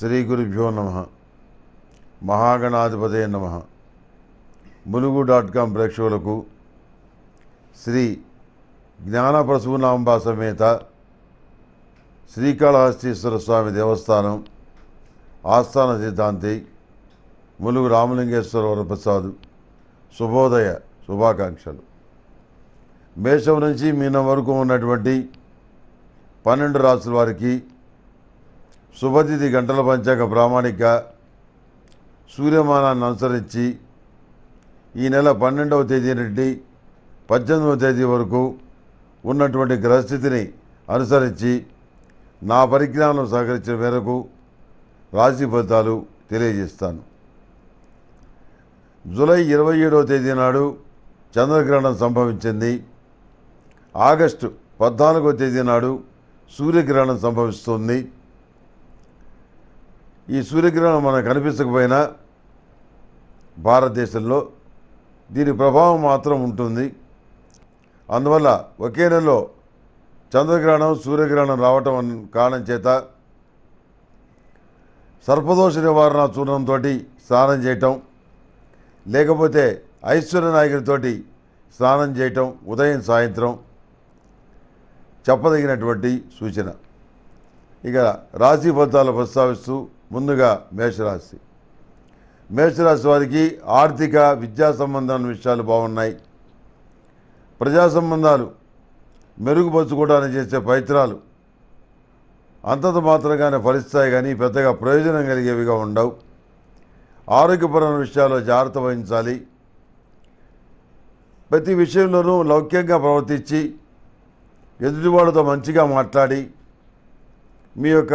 శ్రీ గురుభ్యో నమ మహాగణాధిపతే నమ ములుగు డాట్ కామ్ ప్రేక్షకులకు శ్రీ జ్ఞానప్రసూనాంబ సమేత శ్రీకాళహస్తీశ్వర స్వామి దేవస్థానం ఆస్థాన సిద్ధాంతి ములుగు రామలింగేశ్వర వరప్రసాద్ శుభోదయ శుభాకాంక్షలు మేషం నుంచి మీనం వరకు ఉన్నటువంటి పన్నెండు రాసుల వారికి శుభతిథి గంటల పంచాంగ ప్రామాణిక సూర్యమానాన్ని అనుసరించి ఈ నెల పన్నెండవ తేదీ నుండి పద్దెనిమిదవ తేదీ వరకు ఉన్నటువంటి గ్రహస్థితిని అనుసరించి నా పరిజ్ఞానం సహకరించిన మేరకు రాశి ఫలితాలు తెలియజేస్తాను జూలై ఇరవై ఏడవ తేదీ నాడు చంద్రగ్రహణం సంభవించింది ఆగస్టు పద్నాలుగవ తేదీ నాడు సూర్యగ్రహణం సంభవిస్తుంది ఈ సూర్యగ్రహణం మనకు కనిపించకపోయినా భారతదేశంలో దీని ప్రభావం మాత్రం ఉంటుంది అందువల్ల ఒకే నెలలో చంద్రగ్రహణం సూర్యగ్రహణం రావటం అన్- కారణం చేత సర్పదోష నివారణ చూర్ణంతో స్నానం చేయటం లేకపోతే ఐశ్వర్య నాయకుడితోటి స్నానం చేయటం ఉదయం సాయంత్రం చెప్పదగినటువంటి సూచన ఇక రాశి ఫలితాలు ప్రస్తావిస్తూ ముందుగా మేషరాశి మేషరాశి వారికి ఆర్థిక విద్యా సంబంధమైన విషయాలు బాగున్నాయి ప్రజా సంబంధాలు మెరుగుపరుచుకోవడానికి చేసే ప్రయత్నాలు అంతంత మాత్రంగానే ఫలిస్తాయి కానీ పెద్దగా ప్రయోజనం కలిగేవిగా ఉండవు ఆరోగ్యపరమైన విషయాల్లో జాగ్రత్త వహించాలి ప్రతి విషయంలోనూ లౌక్యంగా ప్రవర్తించి ఎదుటివాళ్ళతో మంచిగా మాట్లాడి మీ యొక్క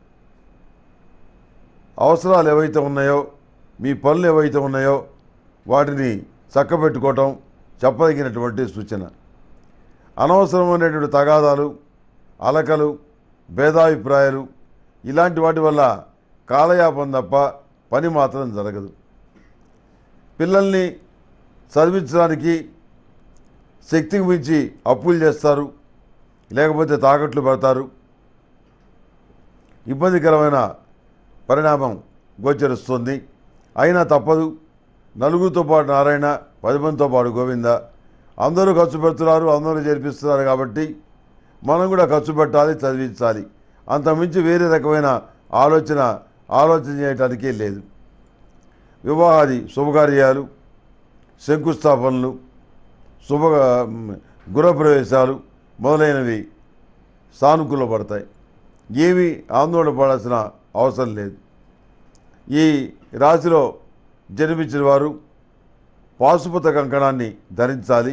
అవసరాలు ఏవైతే ఉన్నాయో మీ పనులు ఏవైతే ఉన్నాయో వాటిని చక్కబెట్టుకోవటం చెప్పదగినటువంటి సూచన అనవసరమైనటువంటి తగాదాలు అలకలు భేదాభిప్రాయాలు ఇలాంటి వాటి వల్ల కాలయాపం తప్ప పని మాత్రం జరగదు పిల్లల్ని చదివించడానికి శక్తికి మించి అప్పులు చేస్తారు లేకపోతే తాకట్లు పెడతారు ఇబ్బందికరమైన పరిణామం గోచరిస్తుంది అయినా తప్పదు నలుగురితో పాటు నారాయణ పది మందితో పాటు గోవింద అందరూ ఖర్చు పెడుతున్నారు అందరూ చేర్పిస్తున్నారు కాబట్టి మనం కూడా ఖర్చు పెట్టాలి చదివించాలి అంతమించి వేరే రకమైన ఆలోచన ఆలోచన చేయటానికి లేదు వివాహాది శుభకార్యాలు శంకుస్థాపనలు శుభ గృహప్రవేశాలు మొదలైనవి సానుకూల పడతాయి ఏమీ ఆందోళన పడాల్సిన అవసరం లేదు ఈ రాశిలో జన్మించిన వారు పాశుపత కంకణాన్ని ధరించాలి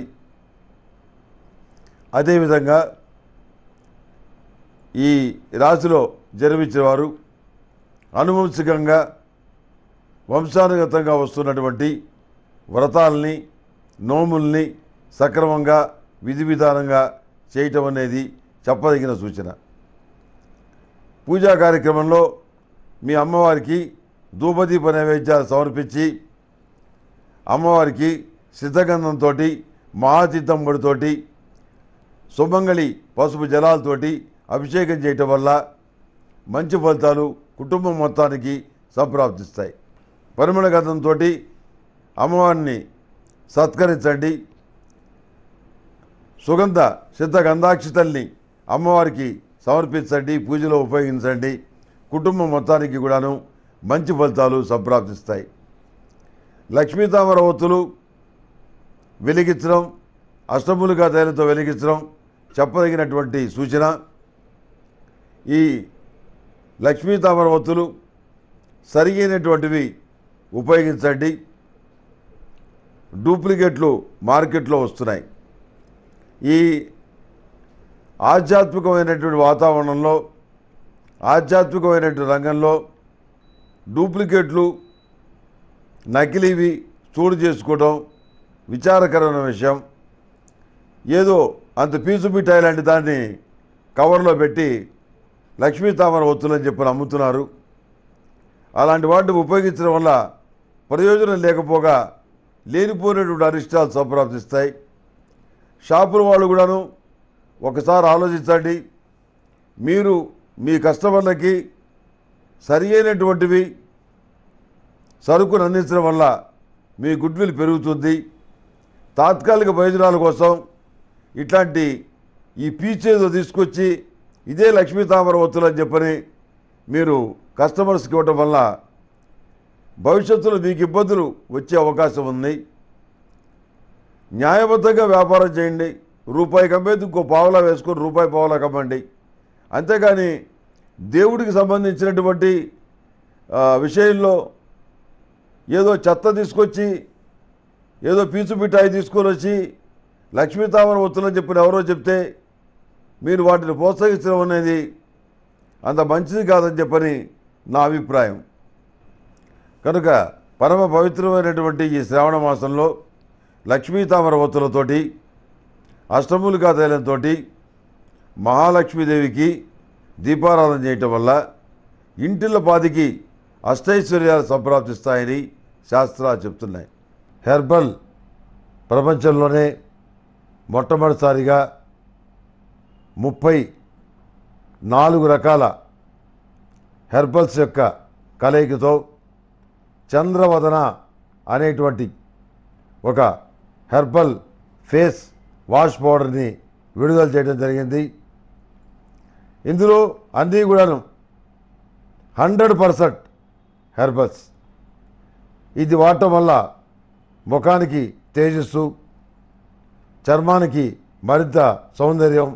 అదేవిధంగా ఈ రాశిలో జన్మించిన వారు అనువంశికంగా వంశానుగతంగా వస్తున్నటువంటి వ్రతాలని నోముల్ని సక్రమంగా విధి విధానంగా చేయటం అనేది చెప్పదగిన సూచన పూజా కార్యక్రమంలో మీ అమ్మవారికి ధూపదీప నైవేద్యాలు సమర్పించి అమ్మవారికి సిద్ధగంధంతో మహాచిత్తంబడితోటి సుమంగళి పసుపు జలాలతోటి అభిషేకం చేయటం వల్ల మంచి ఫలితాలు కుటుంబం మొత్తానికి సంప్రాప్తిస్తాయి పరిమళ గంధంతో అమ్మవారిని సత్కరించండి సుగంధ సిద్ధ గంధాక్షితల్ని అమ్మవారికి సమర్పించండి పూజలో ఉపయోగించండి కుటుంబం మొత్తానికి కూడాను మంచి ఫలితాలు సంప్రాప్తిస్తాయి లక్ష్మీతామర ఒత్తులు వెలిగించడం అష్టములుగా తైలతో వెలిగించడం చెప్పదగినటువంటి సూచన ఈ లక్ష్మీతామర ఒత్తులు సరియైనటువంటివి ఉపయోగించండి డూప్లికేట్లు మార్కెట్లో వస్తున్నాయి ఈ ఆధ్యాత్మికమైనటువంటి వాతావరణంలో ఆధ్యాత్మికమైనటువంటి రంగంలో డూప్లికేట్లు నకిలీవి చూడు చేసుకోవడం విచారకరమైన విషయం ఏదో అంత పీచు మిఠాయి లాంటి దాన్ని కవర్లో పెట్టి లక్ష్మీ తామర ఒత్తులని చెప్పి అమ్ముతున్నారు అలాంటి వాటిని ఉపయోగించడం వల్ల ప్రయోజనం లేకపోగా లేనిపోయినటువంటి అరిష్టాలు సంప్రాప్తిస్తాయి షాపుల వాళ్ళు కూడాను ఒకసారి ఆలోచించండి మీరు మీ కస్టమర్లకి సరి అయినటువంటివి సరుకును అందించడం వల్ల మీ గుడ్ విల్ పెరుగుతుంది తాత్కాలిక ప్రయోజనాల కోసం ఇట్లాంటి ఈ పీచేదో తీసుకొచ్చి ఇదే లక్ష్మీ తామర ఒత్తులు అని చెప్పని మీరు కస్టమర్స్కి ఇవ్వటం వల్ల భవిష్యత్తులో మీకు ఇబ్బందులు వచ్చే అవకాశం ఉంది న్యాయబద్ధంగా వ్యాపారం చేయండి రూపాయి కమ్మేది ఇంకో పావలా వేసుకొని రూపాయి పావలా కమ్మండి అంతేగాని దేవుడికి సంబంధించినటువంటి ఆ, విషయంలో ఏదో చెత్త తీసుకొచ్చి ఏదో పీచు మిఠాయి తీసుకొని వచ్చి లక్ష్మీ తామర వత్తులని చెప్పిన ఎవరో చెప్తే మీరు వాటిని ప్రోత్సహించడం అనేది అంత మంచిది కాదని చెప్పని నా అభిప్రాయం కనుక పరమ పవిత్రమైనటువంటి ఈ శ్రావణ మాసంలో లక్ష్మీ తామర ఒత్తులతోటి అష్టమూలికా తైలంతో మహాలక్ష్మీదేవికి దీపారాధన చేయటం వల్ల ఇంటిళ్ళ పాదికి అష్టైశ్వర్యాలు సంప్రాప్తిస్తాయని శాస్త్రాలు చెప్తున్నాయి హెర్బల్ ప్రపంచంలోనే మొట్టమొదటిసారిగా ముప్పై నాలుగు రకాల హెర్బల్స్ యొక్క కలయికతో చంద్రవదన అనేటువంటి ఒక హెర్బల్ ఫేస్ వాష్ పౌడర్ని విడుదల చేయడం జరిగింది ఇందులో అన్నీ కూడాను హండ్రెడ్ పర్సెంట్ హెర్బల్స్ ఇది వాడటం వల్ల ముఖానికి తేజస్సు చర్మానికి మరింత సౌందర్యం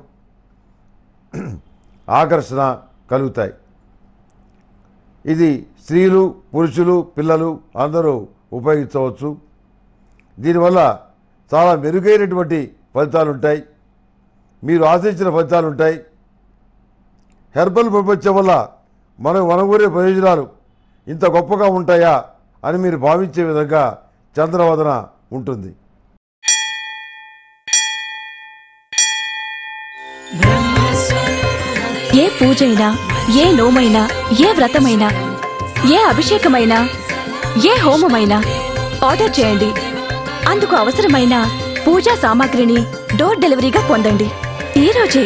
ఆకర్షణ కలుగుతాయి ఇది స్త్రీలు పురుషులు పిల్లలు అందరూ ఉపయోగించవచ్చు దీనివల్ల చాలా మెరుగైనటువంటి ఫలితాలు ఉంటాయి మీరు ఆశించిన ఫలితాలు ఉంటాయి హెర్బల్ ప్రపంచం వల్ల మనం వనగూరే ప్రయోజనాలు ఇంత గొప్పగా ఉంటాయా అని మీరు భావించే విధంగా చంద్రవదన ఉంటుంది ఏ పూజైనా ఏ నోమైనా ఏ వ్రతమైనా ఏ అభిషేకమైనా ఏ హోమమైనా ఆర్డర్ చేయండి అందుకు అవసరమైన పూజా సామాగ్రిని డోర్ డెలివరీగా పొందండి ఈ రోజే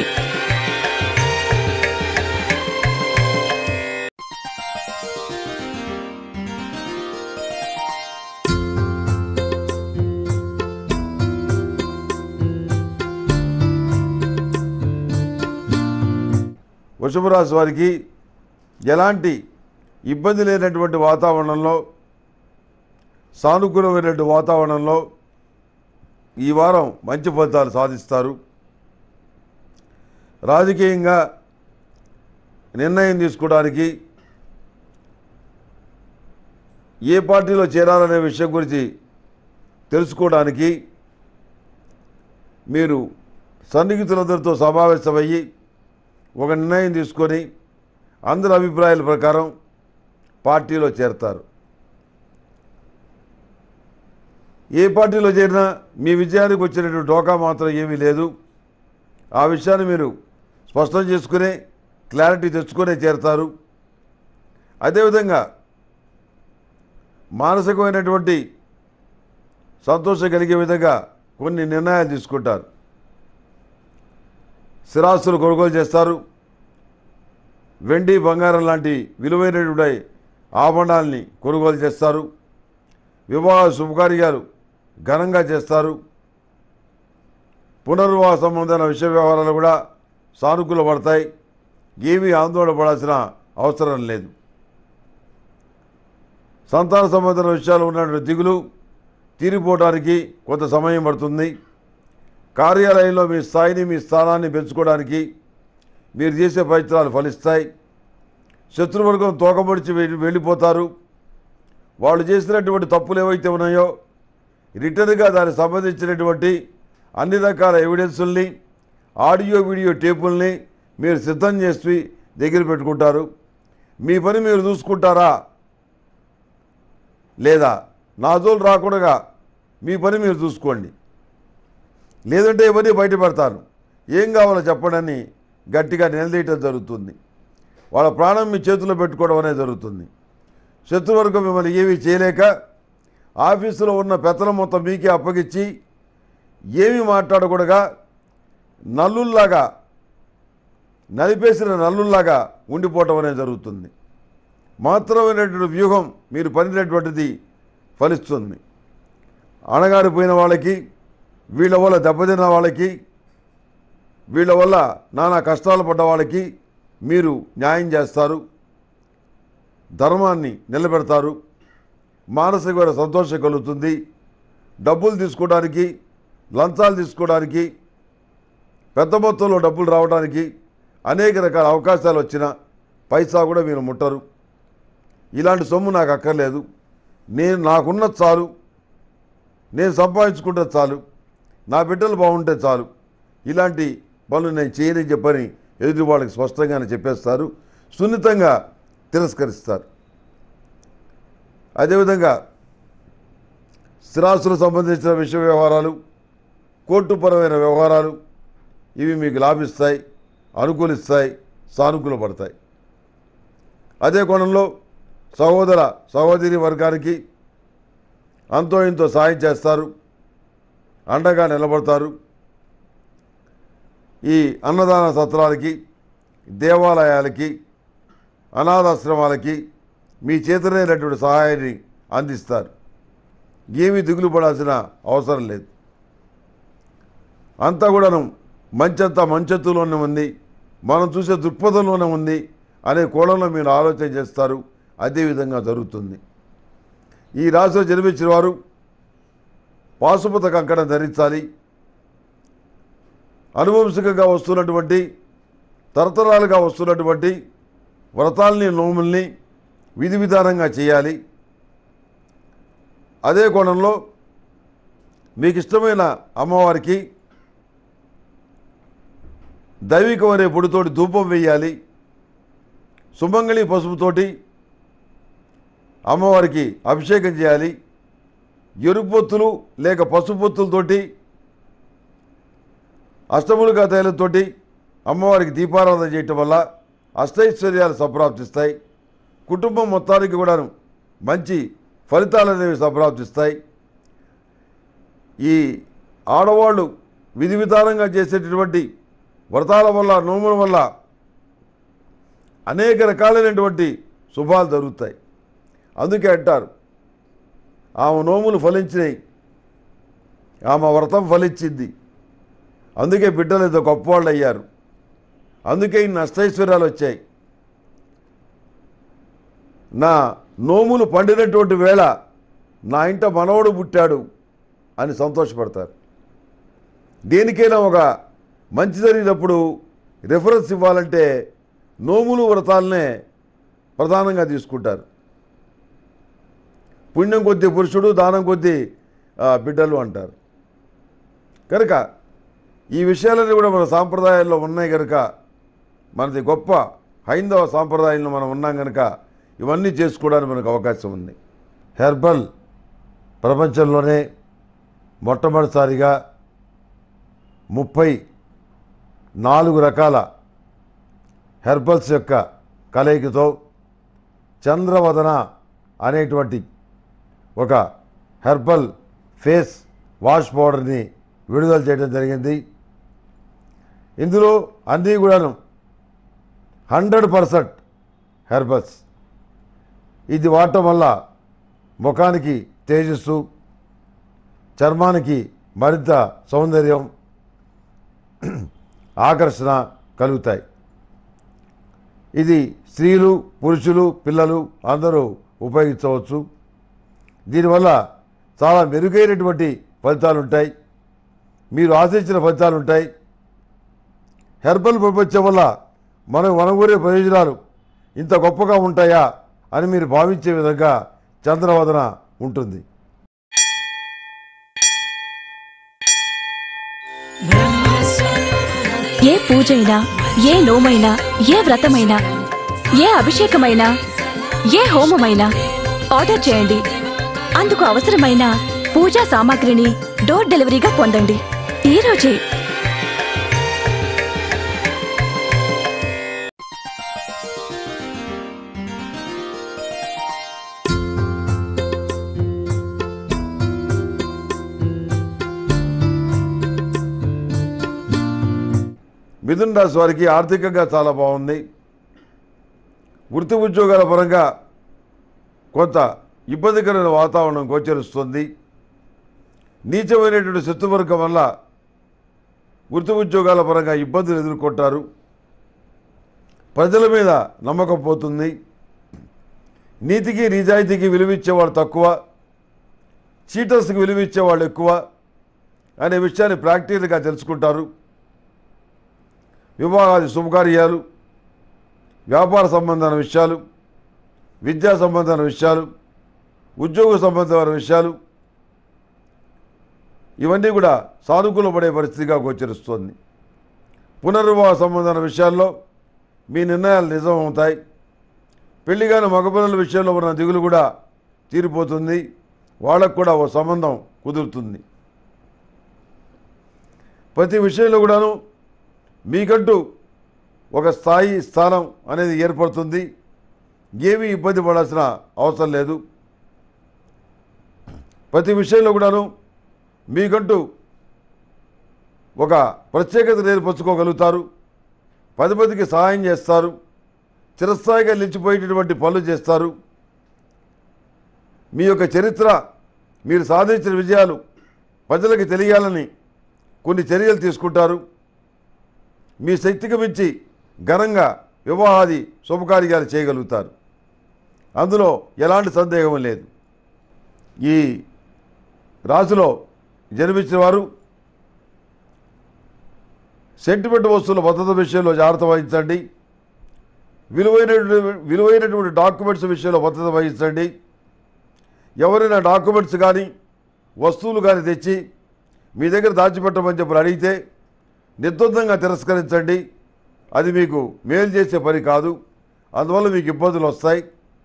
వృషభ రాశి వారికి ఎలాంటి ఇబ్బంది లేనటువంటి వాతావరణంలో సానుకూలమైనటువంటి వాతావరణంలో ఈ వారం మంచి ఫలితాలు సాధిస్తారు రాజకీయంగా నిర్ణయం తీసుకోవడానికి ఏ పార్టీలో చేరాలనే విషయం గురించి తెలుసుకోవడానికి మీరు సన్నిహితులందరితో సమావేశమయ్యి ఒక నిర్ణయం తీసుకొని అందరి అభిప్రాయాల ప్రకారం పార్టీలో చేరతారు ఏ పార్టీలో చేరినా మీ విజయానికి వచ్చినటువంటి డోకా మాత్రం ఏమీ లేదు ఆ విషయాన్ని మీరు స్పష్టం చేసుకునే క్లారిటీ తెచ్చుకునే చేరతారు అదేవిధంగా మానసికమైనటువంటి సంతోషం కలిగే విధంగా కొన్ని నిర్ణయాలు తీసుకుంటారు స్థిరాస్తులు కొనుగోలు చేస్తారు వెండి బంగారం లాంటి విలువైనటువంటి ఆభరణాలని కొనుగోలు చేస్తారు వివాహ శుభకార్యాలు ఘనంగా చేస్తారు పునర్వివాహ సంబంధమైన విషయ వ్యవహారాలు కూడా సానుకూల పడతాయి ఏమీ ఆందోళన పడాల్సిన అవసరం లేదు సంతాన సంబంధమైన విషయాలు ఉన్నటువంటి దిగులు తీరిపోవడానికి కొంత సమయం పడుతుంది కార్యాలయంలో మీ స్థాయిని మీ స్థానాన్ని పెంచుకోవడానికి మీరు చేసే ప్రయత్నాలు ఫలిస్తాయి శత్రువర్గం తోకపడిచి వెళ్ళి వెళ్ళిపోతారు వాళ్ళు చేసినటువంటి తప్పులు ఏవైతే ఉన్నాయో రిటర్న్గా దానికి సంబంధించినటువంటి అన్ని రకాల ఎవిడెన్సుల్ని ఆడియో వీడియో టేపుల్ని మీరు సిద్ధం చేసి దగ్గర పెట్టుకుంటారు మీ పని మీరు చూసుకుంటారా లేదా నా జోలు రాకుండా మీ పని మీరు చూసుకోండి లేదంటే ఇవన్నీ బయటపడతారు ఏం కావాలో చెప్పడని గట్టిగా నిలదీయటం జరుగుతుంది వాళ్ళ ప్రాణం మీ చేతిలో పెట్టుకోవడం అనేది జరుగుతుంది శత్రువర్గం మిమ్మల్ని ఏమీ చేయలేక ఆఫీసులో ఉన్న పెత్తనం మొత్తం మీకే అప్పగించి ఏమీ మాట్లాడకూడగా నల్లుల్లాగా నలిపేసిన నల్లుల్లాగా ఉండిపోవటం అనేది జరుగుతుంది మాత్రమైనటువంటి వ్యూహం మీరు పనినటువంటిది ఫలిస్తుంది అణగారిపోయిన వాళ్ళకి వీళ్ళ వల్ల దెబ్బతిన్న వాళ్ళకి వీళ్ళ వల్ల నానా కష్టాలు పడ్డ వాళ్ళకి మీరు న్యాయం చేస్తారు ధర్మాన్ని నిలబెడతారు మానసికమైన సంతోషం కలుగుతుంది డబ్బులు తీసుకోవడానికి లంచాలు తీసుకోవడానికి పెద్ద మొత్తంలో డబ్బులు రావడానికి అనేక రకాల అవకాశాలు వచ్చిన పైసా కూడా మీరు ముట్టరు ఇలాంటి సొమ్ము నాకు అక్కర్లేదు నేను నాకున్నది చాలు నేను సంపాదించుకుంటే చాలు నా బిడ్డలు బాగుంటే చాలు ఇలాంటి పనులు నేను చేయనని చెప్పని ఎదుటి వాళ్ళకి స్పష్టంగానే చెప్పేస్తారు సున్నితంగా తిరస్కరిస్తారు అదేవిధంగా స్థిరాస్తులకు సంబంధించిన విషయ వ్యవహారాలు కోర్టుపరమైన వ్యవహారాలు ఇవి మీకు లాభిస్తాయి అనుకూలిస్తాయి సానుకూల పడతాయి అదే కోణంలో సహోదర సహోదరి వర్గానికి అంతో ఇంతో సాయం చేస్తారు అండగా నిలబడతారు ఈ అన్నదాన సత్రాలకి దేవాలయాలకి అనాథాశ్రమాలకి మీ చేతనైనటువంటి సహాయాన్ని అందిస్తారు ఏమీ దిగులు పడాల్సిన అవసరం లేదు అంతా కూడాను మంచంతా మంచెత్తులోనే ఉంది మనం చూసే దృక్పథంలోనే ఉంది అనే కోణంలో మీరు ఆలోచన చేస్తారు అదేవిధంగా జరుగుతుంది ఈ రాశిలో జన్మించిన వారు పాశుపత కంకణం ధరించాలి అనువంశికంగా వస్తున్నటువంటి తరతరాలుగా వస్తున్నటువంటి వ్రతాల్ని నోముల్ని విధి విధానంగా చేయాలి అదే కోణంలో మీకు ఇష్టమైన అమ్మవారికి దైవికమనే పొడితోటి ధూపం వేయాలి సుమంగళి పసుపుతోటి అమ్మవారికి అభిషేకం చేయాలి ఎరుపొత్తులు లేక పసుపొత్తులతోటి అష్టములుగా తైలంతోటి అమ్మవారికి దీపారాధన చేయటం వల్ల అష్టైశ్వర్యాలు సంప్రాప్తిస్తాయి కుటుంబం మొత్తానికి కూడాను మంచి ఫలితాలు అనేవి సంప్రాప్తిస్తాయి ఈ ఆడవాళ్ళు విధి విధానంగా చేసేటటువంటి వ్రతాల వల్ల నోముల వల్ల అనేక రకాలైనటువంటి శుభాలు జరుగుతాయి అందుకే అంటారు ఆమె నోములు ఫలించినాయి ఆమె వ్రతం ఫలించింది అందుకే బిడ్డలు ఏదో గొప్పవాళ్ళు అయ్యారు అందుకే ఇన్ని అష్టైశ్వర్యాలు వచ్చాయి నా నోములు పండినటువంటి వేళ నా ఇంట మనవడు పుట్టాడు అని సంతోషపడతారు దేనికైనా ఒక మంచి జరిగినప్పుడు రిఫరెన్స్ ఇవ్వాలంటే నోములు వ్రతాలనే ప్రధానంగా తీసుకుంటారు పుణ్యం కొద్దీ పురుషుడు దానం కొద్దీ ఆ, బిడ్డలు అంటారు కనుక ఈ విషయాలన్నీ కూడా మన సాంప్రదాయాల్లో ఉన్నాయి కనుక మనది గొప్ప హైందవ సాంప్రదాయంలో మనం ఉన్నాం కనుక ఇవన్నీ చేసుకోవడానికి మనకు అవకాశం ఉంది హెర్బల్ ప్రపంచంలోనే మొట్టమొదటిసారిగా ముప్పై నాలుగు రకాల హెర్బల్స్ యొక్క కలయికతో చంద్రవదన అనేటువంటి ఒక హెర్బల్ ఫేస్ వాష్ పౌడర్ని విడుదల చేయడం జరిగింది ఇందులో అన్నీ కూడాను హండ్రెడ్ పర్సెంట్ హెర్బల్స్ ఇది వాడటం వల్ల ముఖానికి తేజస్సు చర్మానికి మరింత సౌందర్యం ఆకర్షణ కలుగుతాయి ఇది స్త్రీలు పురుషులు పిల్లలు అందరూ ఉపయోగించవచ్చు దీనివల్ల చాలా మెరుగైనటువంటి ఫలితాలు ఉంటాయి మీరు ఆశించిన ఫలితాలు ఉంటాయి హెర్బల్ ప్రపంచం వల్ల మనకు వనగూరే ప్రయోజనాలు ఇంత గొప్పగా ఉంటాయా అని మీరు భావించే విధంగా చంద్రవదన ఉంటుంది ఏ పూజైనా ఏ నోమైనా ఏ వ్రతమైనా ఏ అభిషేకమైనా ఏ హోమమైనా ఆర్డర్ చేయండి అందుకు అవసరమైన పూజా సామాగ్రిని డోర్ డెలివరీగా పొందండి ఈ రోజే మిథున రాశి వారికి ఆర్థికంగా చాలా బాగుంది వృత్తి ఉద్యోగాల పరంగా కొంత ఇబ్బందికరమైన వాతావరణం గోచరిస్తుంది నీచమైనటువంటి శత్రువర్గం వల్ల వృత్తి ఉద్యోగాల పరంగా ఇబ్బందులు ఎదుర్కొంటారు ప్రజల మీద నమ్మకం పోతుంది నీతికి నిజాయితీకి విలువిచ్చేవాళ్ళు తక్కువ చీటర్స్కి విలువిచ్చేవాళ్ళు ఎక్కువ అనే విషయాన్ని ప్రాక్టికల్గా తెలుసుకుంటారు వివాహాది శుభకార్యాలు వ్యాపార సంబంధమైన విషయాలు విద్యా సంబంధమైన విషయాలు ఉద్యోగ సంబంధమైన విషయాలు ఇవన్నీ కూడా సానుకూలపడే పరిస్థితిగా గోచరిస్తోంది పునర్వివాహ సంబంధమైన విషయాల్లో మీ నిర్ణయాలు నిజం అవుతాయి పెళ్లిగాని మగపిల్లల విషయంలో ఉన్న దిగులు కూడా తీరిపోతుంది వాళ్ళకు కూడా ఓ సంబంధం కుదురుతుంది ప్రతి విషయంలో కూడాను మీకంటూ ఒక స్థాయి స్థానం అనేది ఏర్పడుతుంది ఏమీ ఇబ్బంది పడాల్సిన అవసరం లేదు ప్రతి విషయంలో కూడాను మీకంటూ ఒక ప్రత్యేకత ఏర్పరచుకోగలుగుతారు పది మందికి సహాయం చేస్తారు చిరస్థాయిగా నిలిచిపోయేటటువంటి పనులు చేస్తారు మీ యొక్క చరిత్ర మీరు సాధించిన విజయాలు ప్రజలకు తెలియాలని కొన్ని చర్యలు తీసుకుంటారు మీ శక్తికి మించి ఘనంగా వివాహాది శుభకార్యాలు చేయగలుగుతారు అందులో ఎలాంటి సందేహం లేదు ఈ రాశిలో జన్మించిన వారు సెంటిమెంట్ వస్తువుల భద్రత విషయంలో జాగ్రత్త వహించండి విలువైనటువంటి విలువైనటువంటి డాక్యుమెంట్స్ విషయంలో భద్రత వహించండి ఎవరైనా డాక్యుమెంట్స్ కానీ వస్తువులు కానీ తెచ్చి మీ దగ్గర దాచిపెట్టమని చెప్పి అడిగితే నిర్ద్వందంగా తిరస్కరించండి అది మీకు మేలు చేసే పని కాదు అందువల్ల మీకు ఇబ్బందులు వస్తాయి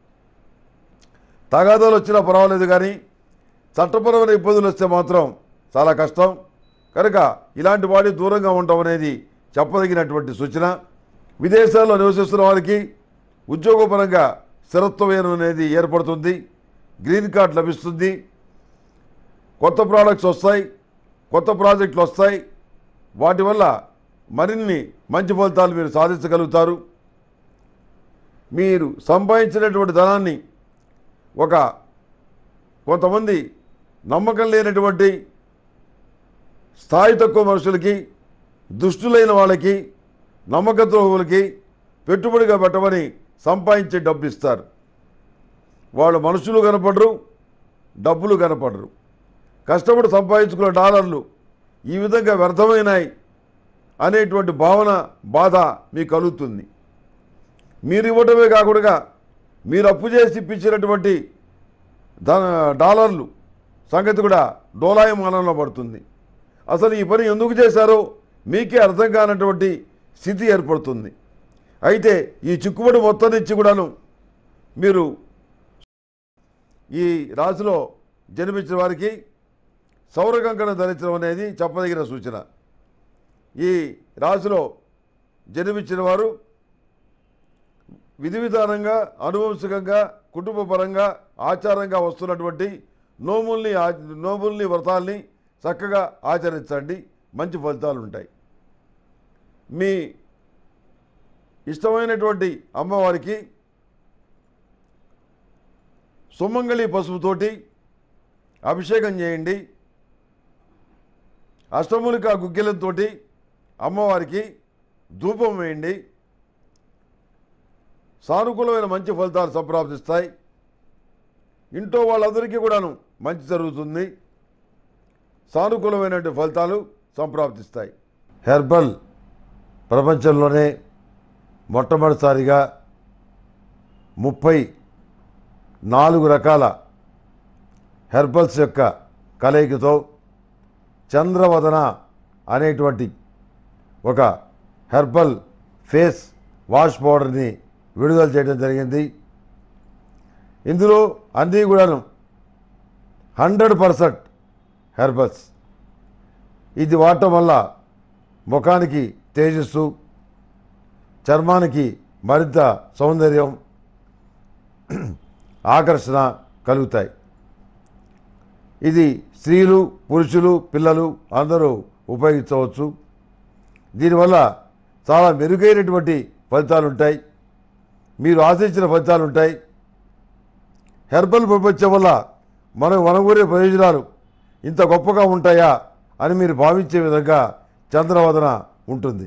తగాదాలు వచ్చినా పర్వాలేదు కానీ చట్టపరమైన ఇబ్బందులు వస్తే మాత్రం చాలా కష్టం కనుక ఇలాంటి వాడి దూరంగా ఉండటం అనేది చెప్పదగినటువంటి సూచన విదేశాల్లో నివసిస్తున్న వారికి ఉద్యోగపరంగా స్థిరత్వం అనేది ఏర్పడుతుంది గ్రీన్ కార్డ్ లభిస్తుంది కొత్త ప్రోడక్ట్స్ వస్తాయి కొత్త ప్రాజెక్టులు వస్తాయి వాటి వల్ల మరిన్ని మంచి ఫలితాలు మీరు సాధించగలుగుతారు మీరు సంపాదించినటువంటి ధనాన్ని ఒక కొంతమంది నమ్మకం లేనటువంటి స్థాయి తక్కువ మనుషులకి దుష్టులైన వాళ్ళకి నమ్మకద్రోహులకి పెట్టుబడిగా పెట్టమని సంపాదించే డబ్బు ఇస్తారు వాళ్ళు మనుషులు కనపడరు డబ్బులు కనపడరు కష్టపడి సంపాదించుకున్న డాలర్లు ఈ విధంగా వ్యర్థమైనాయి అనేటువంటి భావన బాధ మీకు కలుగుతుంది మీరు ఇవ్వటమే కాకుండా మీరు అప్పు చేసి ఇప్పించినటువంటి ధన డాలర్లు సంగతి కూడా డోలాయమానంలో పడుతుంది అసలు ఈ పని ఎందుకు చేశారో మీకే అర్థం కానటువంటి స్థితి ఏర్పడుతుంది అయితే ఈ చిక్కుబడి మొత్తం నుంచి కూడాను మీరు ఈ రాశిలో జన్మించిన వారికి సౌరకంకణం ధరించడం అనేది చెప్పదగిన సూచన ఈ రాశిలో జన్మించిన వారు విధి విధానంగా అనువంశికంగా కుటుంబపరంగా ఆచారంగా వస్తున్నటువంటి నోముల్ని ఆ- నోముల్ని వ్రతాల్ని చక్కగా ఆచరించండి మంచి ఫలితాలు ఉంటాయి మీ ఇష్టమైనటువంటి అమ్మవారికి సుమంగళి పసుపుతోటి అభిషేకం చేయండి అష్టమూలిక గుగ్గిలంతో అమ్మవారికి ధూపం వేయండి సానుకూలమైన మంచి ఫలితాలు సంప్రాప్తిస్తాయి ఇంట్లో వాళ్ళందరికీ కూడాను మంచి జరుగుతుంది సానుకూలమైనటువంటి ఫలితాలు సంప్రాప్తిస్తాయి హెర్బల్ ప్రపంచంలోనే మొట్టమొదటిసారిగా ముప్పై నాలుగు రకాల హెర్బల్స్ యొక్క కలయికతో చంద్రవదన అనేటువంటి ఒక హెర్బల్ ఫేస్ వాష్ పౌడర్ని విడుదల చేయడం జరిగింది ఇందులో అన్నీ కూడాను హండ్రెడ్ పర్సెంట్ హెర్బల్స్ ఇది వాడటం వల్ల ముఖానికి తేజస్సు చర్మానికి మరింత సౌందర్యం ఆకర్షణ కలుగుతాయి ఇది స్త్రీలు పురుషులు పిల్లలు అందరూ ఉపయోగించవచ్చు దీనివల్ల చాలా మెరుగైనటువంటి ఫలితాలు ఉంటాయి మీరు ఆశించిన ఫలితాలు ఉంటాయి హెర్బల్ ప్రపంచం వల్ల మనకు వనగూరే ప్రయోజనాలు ఇంత గొప్పగా ఉంటాయా అని మీరు భావించే విధంగా చంద్రవదన ఉంటుంది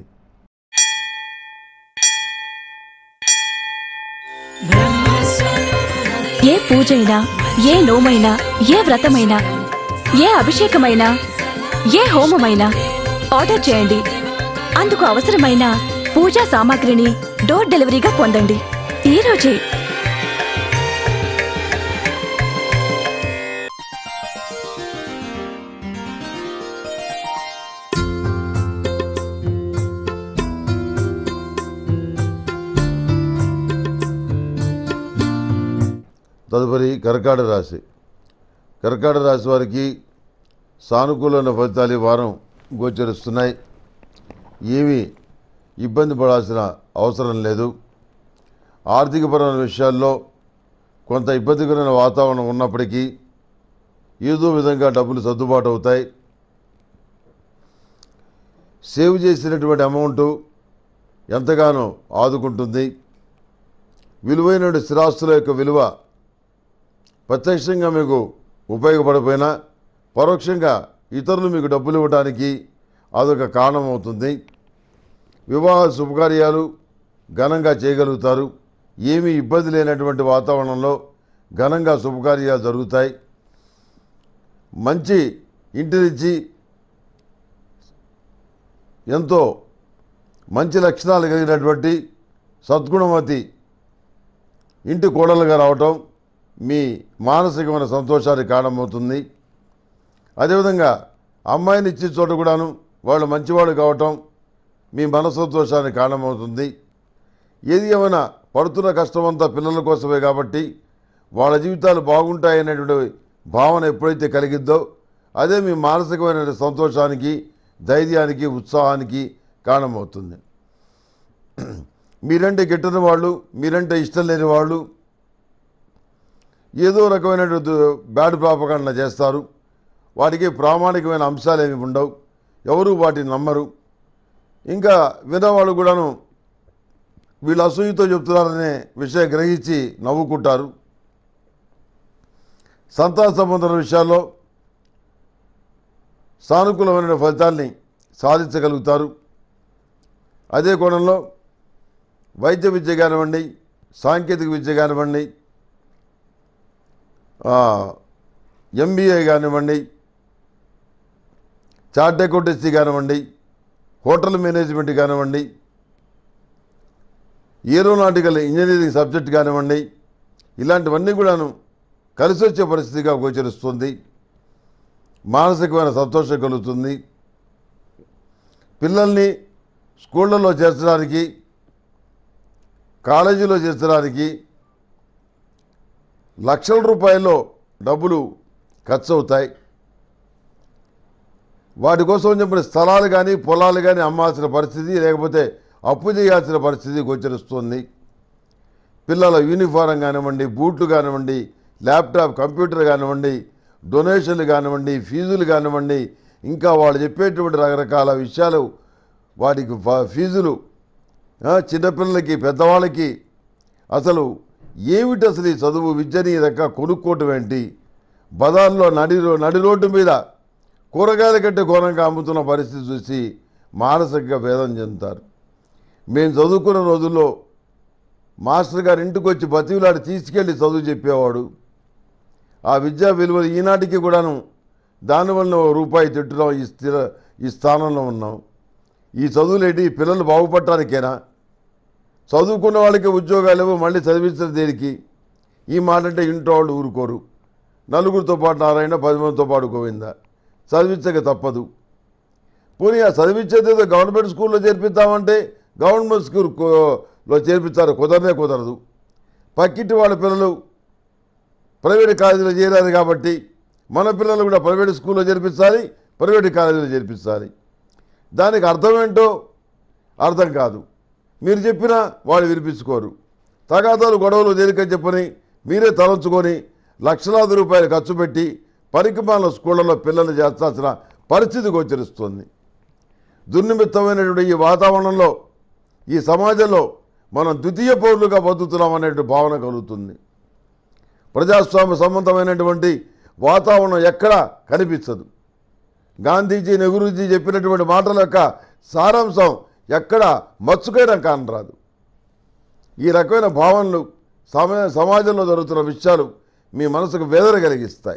ఏ పూజైనా ఏ నోమైనా ఏ వ్రతమైనా ఏ అభిషేకమైనా ఏ హోమమైనా ఆర్డర్ చేయండి అందుకు అవసరమైన పూజా సామాగ్రిని డోర్ డెలివరీగా పొందండి ఈ రోజే తదుపరి కర్కాట రాశి కర్కాట రాశి వారికి సానుకూలమైన ఫలితాలు ఈ వారం గోచరిస్తున్నాయి ఏమీ ఇబ్బంది పడాల్సిన అవసరం లేదు ఆర్థికపరమైన విషయాల్లో కొంత ఇబ్బందికరమైన వాతావరణం ఉన్నప్పటికీ ఏదో విధంగా డబ్బులు సర్దుబాటు అవుతాయి సేవ్ చేసినటువంటి అమౌంట్ ఎంతగానో ఆదుకుంటుంది విలువైన స్థిరాస్తుల యొక్క విలువ ప్రత్యక్షంగా మీకు ఉపయోగపడిపోయినా పరోక్షంగా ఇతరులు మీకు డబ్బులు ఇవ్వడానికి అదొక కారణం అవుతుంది వివాహ శుభకార్యాలు ఘనంగా చేయగలుగుతారు ఏమీ ఇబ్బంది లేనటువంటి వాతావరణంలో ఘనంగా శుభకార్యాలు జరుగుతాయి మంచి ఇంటి నుంచి ఎంతో మంచి లక్షణాలు కలిగినటువంటి సద్గుణవతి ఇంటి కోడలుగా రావటం మీ మానసికమైన సంతోషానికి కారణమవుతుంది అదేవిధంగా అమ్మాయిని ఇచ్చే చోట కూడాను వాళ్ళు మంచివాడు కావటం మీ మనసంతోషానికి కారణమవుతుంది ఏది ఏమైనా పడుతున్న కష్టమంతా పిల్లల కోసమే కాబట్టి వాళ్ళ జీవితాలు బాగుంటాయనేటువంటి భావన ఎప్పుడైతే కలిగిద్దో అదే మీ మానసికమైన సంతోషానికి ధైర్యానికి ఉత్సాహానికి కారణమవుతుంది మీరంటే గిట్టని వాళ్ళు మీరంటే ఇష్టం లేని వాళ్ళు ఏదో రకమైనటువంటి బ్యాడ్ ప్రాపకాండ చేస్తారు వాటికి ప్రామాణికమైన అంశాలు ఏమి ఉండవు ఎవరు వాటిని నమ్మరు ఇంకా విన్నవాళ్ళు కూడాను వీళ్ళు అసూయతో చెప్తున్నారనే విషయం గ్రహించి నవ్వుకుంటారు సంతాన సంబంధం విషయాల్లో సానుకూలమైన ఫలితాల్ని సాధించగలుగుతారు అదే కోణంలో వైద్య విద్య కానివ్వండి సాంకేతిక విద్య కానివ్వండి ఎంబీఏ కానివ్వండి చార్ట్ అకౌంటెన్సీ కానివ్వండి హోటల్ మేనేజ్మెంట్ కానివ్వండి ఏరోనాటికల్ ఇంజనీరింగ్ సబ్జెక్ట్ కానివ్వండి ఇలాంటివన్నీ కూడాను కలిసి వచ్చే పరిస్థితిగా గోచరిస్తుంది మానసికమైన సంతోషం కలుగుతుంది పిల్లల్ని స్కూళ్ళల్లో చేర్చడానికి కాలేజీలో చేర్చడానికి లక్షల రూపాయల్లో డబ్బులు ఖర్చు అవుతాయి వాటి కోసం చెప్పిన స్థలాలు కానీ పొలాలు కానీ అమ్మాల్సిన పరిస్థితి లేకపోతే అప్పు చేయాల్సిన పరిస్థితి గోచరిస్తుంది పిల్లల యూనిఫారం కానివ్వండి బూట్లు కానివ్వండి ల్యాప్టాప్ కంప్యూటర్ కానివ్వండి డొనేషన్లు కానివ్వండి ఫీజులు కానివ్వండి ఇంకా వాళ్ళు చెప్పేటువంటి రకరకాల విషయాలు వాటికి ఫ- ఫీజులు ఆ, చిన్నపిల్లలకి పెద్దవాళ్ళకి అసలు ఏమిటి అసలు ఈ చదువు విద్యని ఈ రకంగా కొనుక్కోవటం ఏంటి బజార్లో నడి రో- నడి రోడ్డు మీద కూరగాయల కంటే ఘోరంగా అమ్ముతున్న పరిస్థితి చూసి మానసికంగా భేదం చెందుతారు మేము చదువుకున్న రోజుల్లో మాస్టర్ గారు ఇంటికి వచ్చి బతివులాడి తీసుకెళ్ళి చదువు చెప్పేవాడు ఆ విద్యా విలువలు ఈనాటికి కూడాను దానివల్ల ఓ రూపాయి తిట్టున్నాం ఈ స్థిర ఈ స్థానంలో ఉన్నాం ఈ చదువులేంటి పిల్లలు బాగుపడటానికేనా చదువుకున్న వాళ్ళకి ఉద్యోగాలు ఇవ్వు, మళ్ళీ చదివించిన దేనికి ఈ మాట అంటే ఇంట్లో వాళ్ళు ఊరుకోరు నలుగురితో పాటు నారాయణ పది మందితో పాటు గోవింద చదివించక తప్పదు పోనీ ఆ చదివించేది ఏదో గవర్నమెంట్ స్కూల్లో చేర్పిద్దామంటే గవర్నమెంట్ స్కూల్ కో- లో చేర్పిస్తారు కుదరనే కుదరదు పక్కింటి వాళ్ళ పిల్లలు ప్రైవేట్ కాలేజీలో చేరారు కాబట్టి మన పిల్లలు కూడా ప్రైవేట్ స్కూల్లో చేర్పించాలి ప్రైవేట్ కాలేజీలో చేర్పించాలి దానికి అర్థం ఏంటో అర్థం కాదు మీరు చెప్పినా వాళ్ళు వినిపించుకోరు తగాదాలు గొడవలు దేనికని చెప్పని మీరే తలంచుకొని లక్షలాది రూపాయలు ఖర్చు పెట్టి పరికమాల స్కూళ్ళలో పిల్లలు చేర్చాల్సిన పరిస్థితి గోచరిస్తుంది దుర్నిమిత్తమైనటువంటి ఈ వాతావరణంలో ఈ సమాజంలో మనం ద్వితీయ పౌరులుగా బతుకుతున్నాం అనేటువంటి భావన కలుగుతుంది ప్రజాస్వామ్య సంబంధమైనటువంటి వాతావరణం ఎక్కడా కనిపించదు గాంధీజీ నెహ్రూజీ చెప్పినటువంటి మాటల యొక్క సారాంశం ఎక్కడ మచ్చుకైనా కానరాదు ఈ రకమైన భావనలు సమా సమాజంలో జరుగుతున్న విషయాలు మీ మనసుకు వేదన కలిగిస్తాయి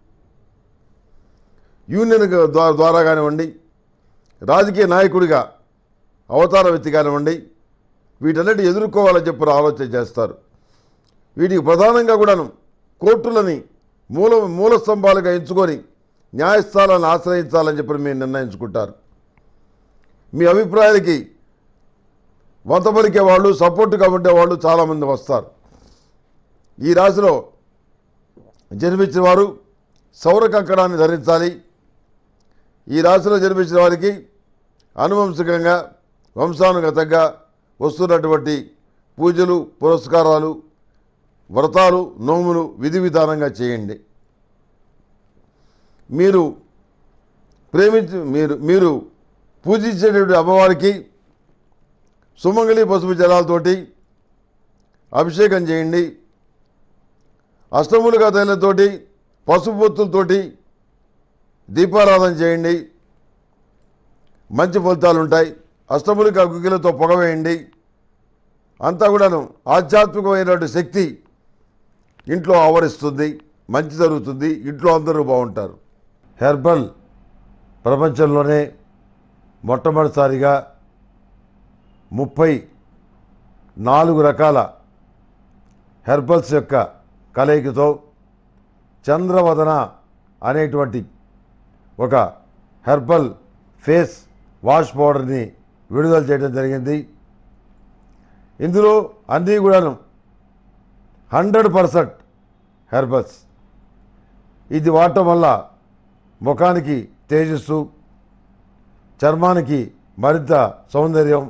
యూనియన్ ద్వా- ద్వారా కానివ్వండి రాజకీయ నాయకుడిగా అవతార వ్యక్తి కానివ్వండి వీటన్నిటి ఎదుర్కోవాలని చెప్పి ఆలోచన చేస్తారు వీటికి ప్రధానంగా కూడాను కోర్టులని మూల మూల స్తంభాలుగా ఎంచుకొని న్యాయస్థానాలను ఆశ్రయించాలని చెప్పి మీరు నిర్ణయించుకుంటారు మీ అభిప్రాయాలకి వంత పలికే వాళ్ళు సపోర్టుగా ఉండే వాళ్ళు చాలామంది వస్తారు ఈ రాశిలో జన్మించిన వారు సౌర కంకణాన్ని ధరించాలి ఈ రాశిలో జన్మించిన వారికి అనువంశికంగా వంశానుగతంగా వస్తున్నటువంటి పూజలు పురస్కారాలు వ్రతాలు నోములు విధి విధానంగా చేయండి మీరు ప్రేమించి మీరు మీరు పూజించేటువంటి అమ్మవారికి సుమంగళి పసుపు జలాలతోటి అభిషేకం చేయండి అష్టములుగా తైలతోటి పసుపు పొత్తులతోటి దీపారాధన చేయండి మంచి ఫలితాలు ఉంటాయి అష్టములిక గుగ్గిలతో పొగవేయండి అంతా కూడాను ఆధ్యాత్మికమైనటువంటి శక్తి ఇంట్లో ఆవరిస్తుంది మంచి జరుగుతుంది ఇంట్లో అందరూ బాగుంటారు హెర్బల్ ప్రపంచంలోనే మొట్టమొదటిసారిగా ముప్పై నాలుగు రకాల హెర్బల్స్ యొక్క కలయికతో చంద్రవదన అనేటువంటి ఒక హెర్బల్ ఫేస్ వాష్ పౌడర్ని విడుదల చేయడం జరిగింది ఇందులో అన్నీ కూడాను హండ్రెడ్ పర్సెంట్ హెర్బల్స్ ఇది వాడటం వల్ల ముఖానికి తేజస్సు చర్మానికి మరింత సౌందర్యం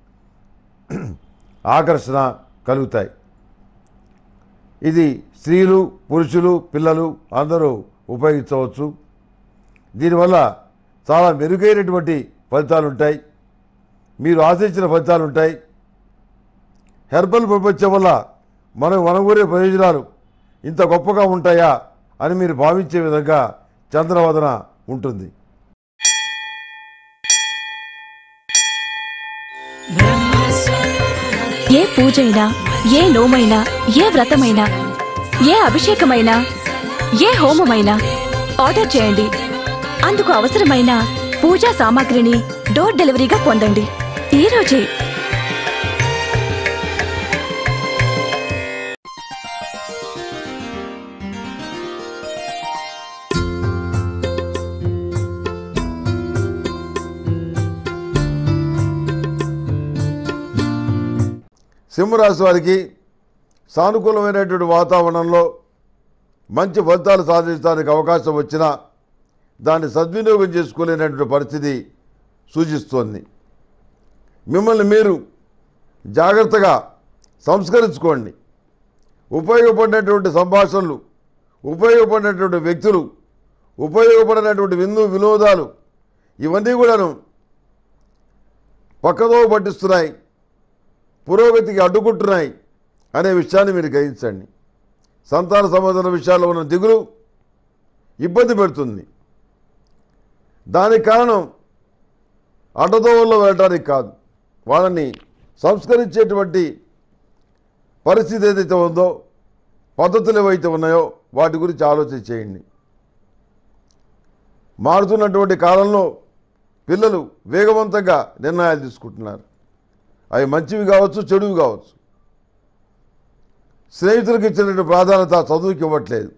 ఆకర్షణ కలుగుతాయి ఇది స్త్రీలు పురుషులు పిల్లలు అందరూ ఉపయోగించవచ్చు దీనివల్ల చాలా మెరుగైనటువంటి ఫలితాలు ఉంటాయి మీరు ఆశించిన ఫలితాలు ఉంటాయి హెర్బల్ ప్రపంచం వల్ల మనం వనగూరే ప్రయోజనాలు ఇంత గొప్పగా ఉంటాయా అని మీరు భావించే విధంగా చంద్రవదన ఉంటుంది ఏ పూజైనా ఏ నోమైనా ఏ వ్రతమైనా ఏ అభిషేకమైనా ఏ హోమమైనా ఆర్డర్ చేయండి అందుకు అవసరమైన పూజా సామాగ్రిని డోర్ డెలివరీగా పొందండి ఈ రోజే సింహరాశి వారికి సానుకూలమైనటువంటి వాతావరణంలో మంచి ఫలితాలు సాధించడానికి అవకాశం వచ్చినా దాన్ని సద్వినియోగం చేసుకోలేనటువంటి పరిస్థితి సూచిస్తోంది మిమ్మల్ని మీరు జాగ్రత్తగా సంస్కరించుకోండి ఉపయోగపడినటువంటి సంభాషణలు ఉపయోగపడినటువంటి వ్యక్తులు ఉపయోగపడినటువంటి విందు వినోదాలు ఇవన్నీ కూడాను పక్కదో పట్టిస్తున్నాయి పురోగతికి అడ్డుకుంటున్నాయి అనే విషయాన్ని మీరు గ్రహించండి సంతాన సంబంధం విషయాల్లో ఉన్న దిగులు ఇబ్బంది పెడుతుంది దానికి కారణం అడ్డదోవల్లో వెళ్ళడానికి కాదు వాళ్ళని సంస్కరించేటువంటి పరిస్థితి ఏదైతే ఉందో పద్ధతులు ఏవైతే ఉన్నాయో వాటి గురించి ఆలోచన చేయండి మారుతున్నటువంటి కాలంలో పిల్లలు వేగవంతంగా నిర్ణయాలు తీసుకుంటున్నారు అవి మంచివి కావచ్చు చెడువి కావచ్చు స్నేహితులకు ఇచ్చినటువంటి ప్రాధాన్యత చదువుకి ఇవ్వట్లేదు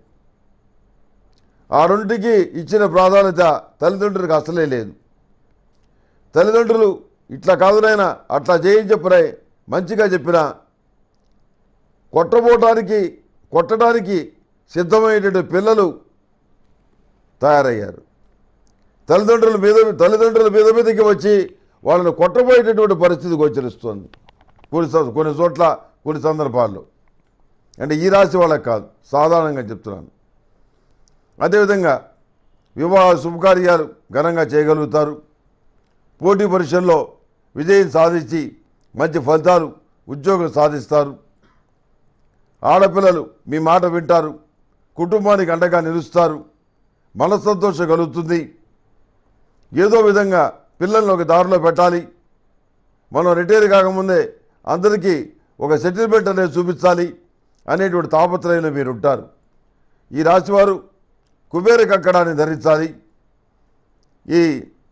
ఆ రెండింటికి ఇచ్చిన ప్రాధాన్యత తల్లిదండ్రులకు అసలే లేదు తల్లిదండ్రులు ఇట్లా కాదు నాయనా అట్లా చేయని చెప్పినా మంచిగా చెప్పినా కొట్టబోటానికి కొట్టడానికి సిద్ధమయ్యేటువంటి పిల్లలు తయారయ్యారు తల్లిదండ్రుల మీద తల్లిదండ్రుల మీద మీదకి వచ్చి వాళ్ళని కొట్టబోయేటటువంటి పరిస్థితి గోచరిస్తుంది కొన్ని స- కొన్ని చోట్ల కొన్ని సందర్భాల్లో అంటే ఈ రాశి వాళ్ళకి కాదు సాధారణంగా చెప్తున్నాను అదేవిధంగా వివాహ శుభకార్యాలు ఘనంగా చేయగలుగుతారు పోటీ పరీక్షల్లో విజయం సాధించి మంచి ఫలితాలు ఉద్యోగం సాధిస్తారు ఆడపిల్లలు మీ మాట వింటారు కుటుంబానికి అండగా నిలుస్తారు మనస్సంతోషం కలుగుతుంది ఏదో విధంగా పిల్లల్ని ఒక దారిలో పెట్టాలి మనం రిటైర్ కాకముందే అందరికీ ఒక సెటిల్మెంట్ అనేది చూపించాలి అనేటువంటి తాపత్రయంలో మీరు ఉంటారు ఈ రాశివారు కుబేర కక్కడాన్ని ధరించాలి ఈ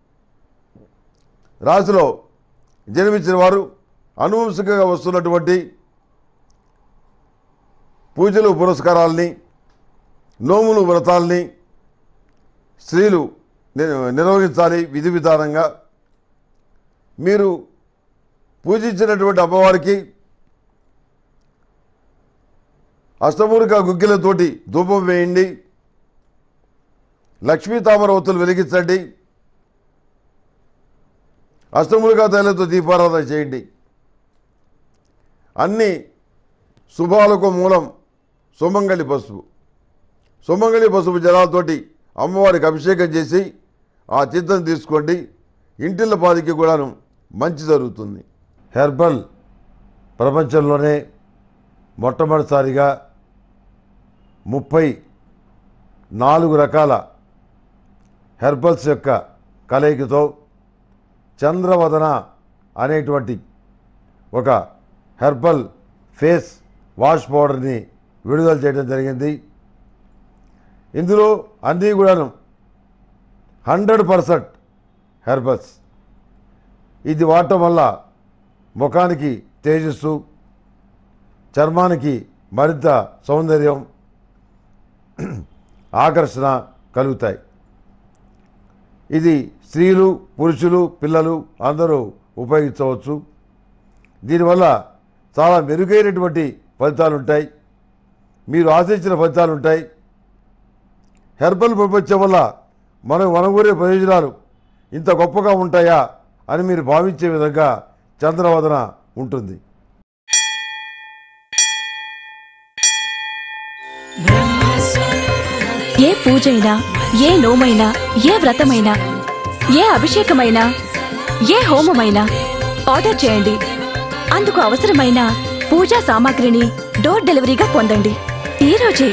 రాశిలో జన్మించిన వారు అనువంశికంగా వస్తున్నటువంటి పూజలు పురస్కారాల్ని నోములు వ్రతాల్ని స్త్రీలు ని- నిర్వహించాలి విధి విధానంగా మీరు పూజించినటువంటి అమ్మవారికి అష్టమూలిక గుగ్గిలతోటి ధూపం వేయండి లక్ష్మీ తామర ఒత్తులు వెలిగించండి అష్టమూలిక తైలతో దీపారాధన చేయండి అన్ని శుభాలకు మూలం సుమంగళి పసుపు సుమంగళి పసుపు జలాలతోటి అమ్మవారికి అభిషేకం చేసి ఆ చిత్తం తీసుకోండి ఇంటిళ్ళ పాదికి కూడాను మంచి జరుగుతుంది హెర్బల్ ప్రపంచంలోనే మొట్టమొదటిసారిగా ముప్పై నాలుగు రకాల హెర్బల్స్ యొక్క కలయికతో చంద్రవదన అనేటువంటి ఒక హెర్బల్ ఫేస్ వాష్ పౌడర్ని విడుదల చేయడం జరిగింది ఇందులో అన్నీ కూడాను హండ్రెడ్ పర్సెంట్ హెర్బల్స్ ఇది వాడటం వల్ల ముఖానికి తేజస్సు చర్మానికి మరింత సౌందర్యం ఆకర్షణ కలుగుతాయి ఇది స్త్రీలు పురుషులు పిల్లలు అందరూ ఉపయోగించవచ్చు దీనివల్ల చాలా మెరుగైనటువంటి ఫలితాలు ఉంటాయి మీరు ఆశించిన ఫలితాలు ఉంటాయి హెర్బల్ ప్రపంచం వల్ల మనం వనగూరే ప్రయోజనాలు ఇంత గొప్పగా ఉంటాయా అని మీరు భావించే విధంగా చంద్రవదన ఉంటుంది ఏ పూజైనా ఏ నోమైనా ఏ వ్రతమైనా ఏ అభిషేకమైనా ఏ హోమమైనా ఆర్డర్ చేయండి అందుకు అవసరమైన పూజా సామాగ్రిని డోర్ డెలివరీగా పొందండి ఈ రోజే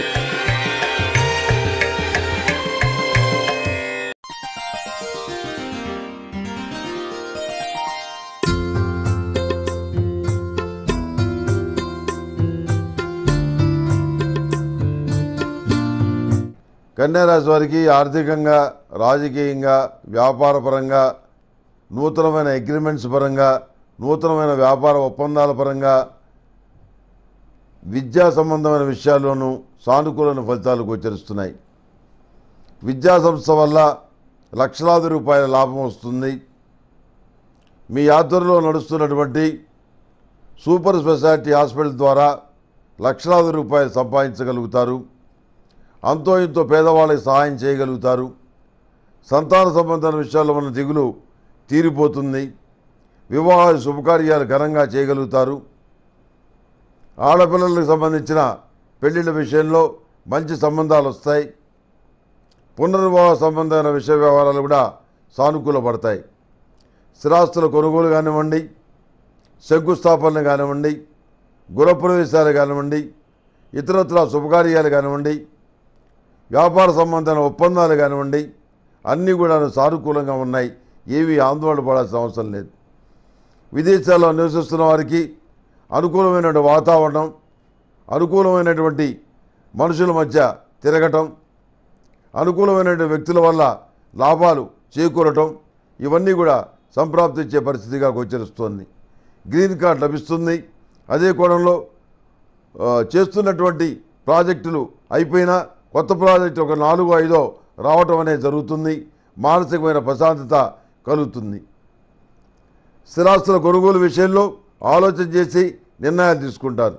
కన్యారాశి వారికి ఆర్థికంగా రాజకీయంగా వ్యాపారపరంగా నూతనమైన అగ్రిమెంట్స్ పరంగా నూతనమైన వ్యాపార ఒప్పందాల పరంగా విద్యా సంబంధమైన విషయాల్లోనూ సానుకూలమైన ఫలితాలు గోచరిస్తున్నాయి విద్యా సంస్థ వల్ల లక్షలాది రూపాయల లాభం వస్తుంది మీ ఆధ్వర్యంలో నడుస్తున్నటువంటి సూపర్ స్పెషాలిటీ హాస్పిటల్ ద్వారా లక్షలాది రూపాయలు సంపాదించగలుగుతారు అంతో ఇంతో పేదవాళ్ళకి సహాయం చేయగలుగుతారు సంతాన సంబంధమైన విషయాల్లో ఉన్న దిగులు తీరిపోతుంది వివాహ శుభకార్యాలు ఘనంగా చేయగలుగుతారు ఆడపిల్లలకు సంబంధించిన పెళ్లిళ్ళ విషయంలో మంచి సంబంధాలు వస్తాయి పునర్వివాహ సంబంధమైన విషయ వ్యవహారాలు కూడా సానుకూలపడతాయి స్థిరాస్తుల కొనుగోలు కానివ్వండి శంకుస్థాపనలు కానివ్వండి గృహప్రవేశాలు కానివ్వండి ఇతరత్ర శుభకార్యాలు కానివ్వండి వ్యాపార సంబంధమైన ఒప్పందాలు కానివ్వండి అన్నీ కూడా సానుకూలంగా ఉన్నాయి ఏవి ఆందోళన పడాల్సిన అవసరం లేదు విదేశాల్లో నివసిస్తున్న వారికి అనుకూలమైనటువంటి వాతావరణం అనుకూలమైనటువంటి మనుషుల మధ్య తిరగటం అనుకూలమైనటువంటి వ్యక్తుల వల్ల లాభాలు చేకూరటం ఇవన్నీ కూడా సంప్రాప్తించే పరిస్థితిగా గోచరిస్తోంది గ్రీన్ కార్డ్ లభిస్తుంది అదే కోణంలో ఆ, చేస్తున్నటువంటి ప్రాజెక్టులు అయిపోయినా కొత్త ప్రాజెక్టు ఒక నాలుగు ఐదో రావటం అనేది జరుగుతుంది మానసికమైన ప్రశాంతత కలుగుతుంది స్థిరాస్తుల కొనుగోలు విషయంలో ఆలోచన చేసి నిర్ణయాలు తీసుకుంటారు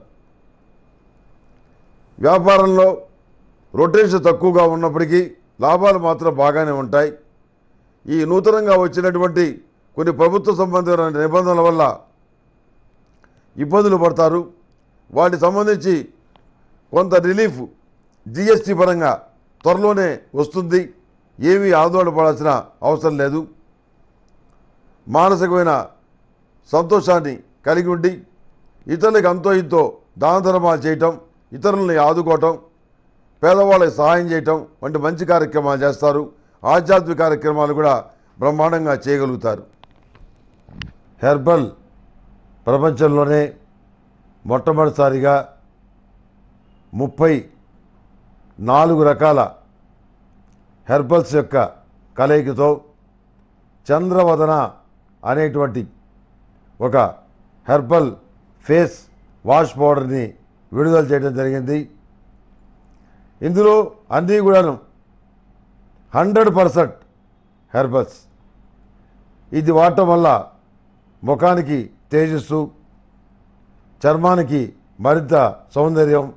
వ్యాపారంలో రొటేషన్ తక్కువగా ఉన్నప్పటికీ లాభాలు మాత్రం బాగానే ఉంటాయి ఈ నూతనంగా వచ్చినటువంటి కొన్ని ప్రభుత్వ సంబంధమైన నిబంధనల వల్ల ఇబ్బందులు పడతారు వాటికి సంబంధించి కొంత రిలీఫ్ జిఎస్టీ పరంగా త్వరలోనే వస్తుంది ఏమీ ఆందోళన పడాల్సిన అవసరం లేదు మానసికమైన సంతోషాన్ని కలిగి ఉండి ఇతరులకు అంతో ఇంతో దాన ధర్మాలు చేయటం ఇతరులని ఆదుకోవటం పేదవాళ్ళకి సహాయం చేయటం వంటి మంచి కార్యక్రమాలు చేస్తారు ఆధ్యాత్మిక కార్యక్రమాలు కూడా బ్రహ్మాండంగా చేయగలుగుతారు హెర్బల్ ప్రపంచంలోనే మొట్టమొదటిసారిగా ముప్పై నాలుగు రకాల హెర్బల్స్ యొక్క కలయికతో చంద్రవదన అనేటువంటి ఒక హెర్బల్ ఫేస్ వాష్ పౌడర్ని విడుదల చేయడం జరిగింది ఇందులో అన్నీ కూడాను హండ్రెడ్ పర్సెంట్ హెర్బల్స్ ఇది వాడటం వల్ల ముఖానికి తేజస్సు చర్మానికి మరింత సౌందర్యం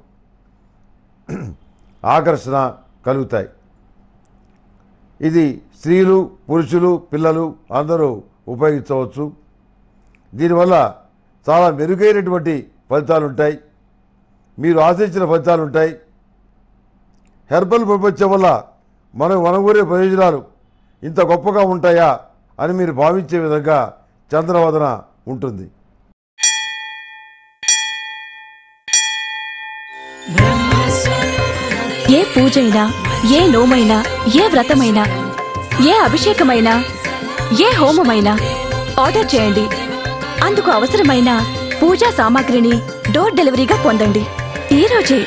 ఆకర్షణ కలుగుతాయి ఇది స్త్రీలు పురుషులు పిల్లలు అందరూ ఉపయోగించవచ్చు దీనివల్ల చాలా మెరుగైనటువంటి ఫలితాలు ఉంటాయి మీరు ఆశించిన ఫలితాలు ఉంటాయి హెర్బల్ ప్రపంచం వల్ల మనం వనగూరే ప్రయోజనాలు ఇంత గొప్పగా ఉంటాయా అని మీరు భావించే విధంగా చంద్రవదన ఉంటుంది ఏ పూజైనా ఏ నోమైనా ఏ వ్రతమైనా ఏ అభిషేకమైనా ఏ హోమమైనా ఆర్డర్ చేయండి అందుకు అవసరమైన పూజా సామాగ్రిని డోర్ డెలివరీగా పొందండి ఈ రోజే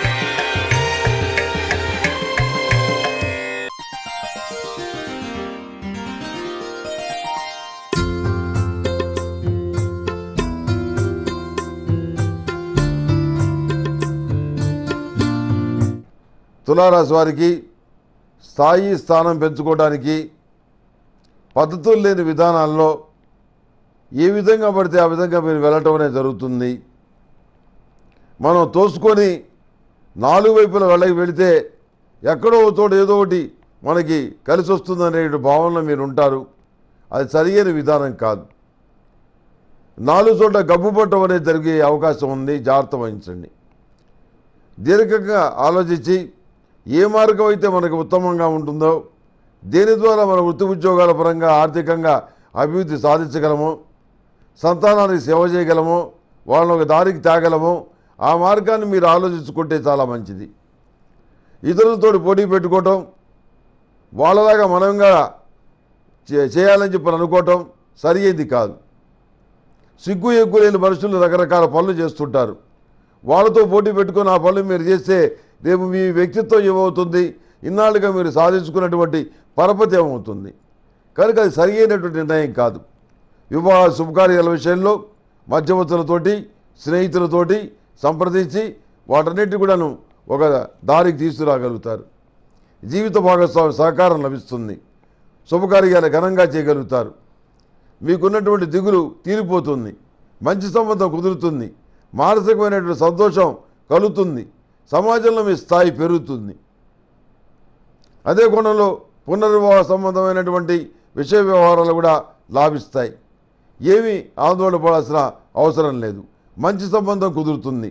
తులారాశి వారికి స్థాయి స్థానం పెంచుకోవడానికి పద్ధతులు లేని విధానాల్లో ఏ విధంగా పడితే ఆ విధంగా మీరు వెళ్ళటం అనేది జరుగుతుంది మనం తోసుకొని నాలుగు వైపుల వెళ్ళకి వెళితే ఎక్కడో ఒక చోట ఏదో ఒకటి మనకి కలిసి వస్తుందనే భావనలో మీరు ఉంటారు అది సరియైన విధానం కాదు నాలుగు చోట్ల గబ్బు పట్టడం అనేది జరిగే అవకాశం ఉంది జాగ్రత్త వహించండి దీర్ఘంగా ఆలోచించి ఏ మార్గం అయితే మనకు ఉత్తమంగా ఉంటుందో దేని ద్వారా మన వృత్తి ఉద్యోగాల పరంగా ఆర్థికంగా అభివృద్ధి సాధించగలమో సంతానానికి సేవ చేయగలమో వాళ్ళని ఒక దారికి తేగలమో ఆ మార్గాన్ని మీరు ఆలోచించుకుంటే చాలా మంచిది ఇతరులతో పోటీ పెట్టుకోవటం వాళ్ళలాగా మనంగా చే- చేయాలని చెప్పి అనుకోవటం సరి అయింది కాదు సిగ్గు ఎగ్గు లేని మనుషులు రకరకాల పనులు చేస్తుంటారు వాళ్ళతో పోటీ పెట్టుకొని ఆ పనులు మీరు చేస్తే రేపు మీ వ్యక్తిత్వం ఏమవుతుంది ఇన్నాళ్ళుగా మీరు సాధించుకున్నటువంటి పరపతి ఏమవుతుంది కనుక అది సరి అయినటువంటి నిర్ణయం కాదు వివాహ శుభకార్యాల విషయంలో మధ్యవర్తులతోటి స్నేహితులతోటి సంప్రదించి వాటన్నిటి కూడాను ఒక దారికి తీసుకురాగలుగుతారు జీవిత భాగస్వామి సహకారం లభిస్తుంది శుభకార్యాలు ఘనంగా చేయగలుగుతారు మీకున్నటువంటి దిగులు తీరిపోతుంది మంచి సంబంధం కుదురుతుంది మానసికమైనటువంటి సంతోషం కలుగుతుంది సమాజంలో మీ స్థాయి పెరుగుతుంది అదే కోణంలో పునర్వివాహ సంబంధమైనటువంటి విషయ వ్యవహారాలు కూడా లాభిస్తాయి ఏమీ ఆందోళన పడాల్సిన అవసరం లేదు మంచి సంబంధం కుదురుతుంది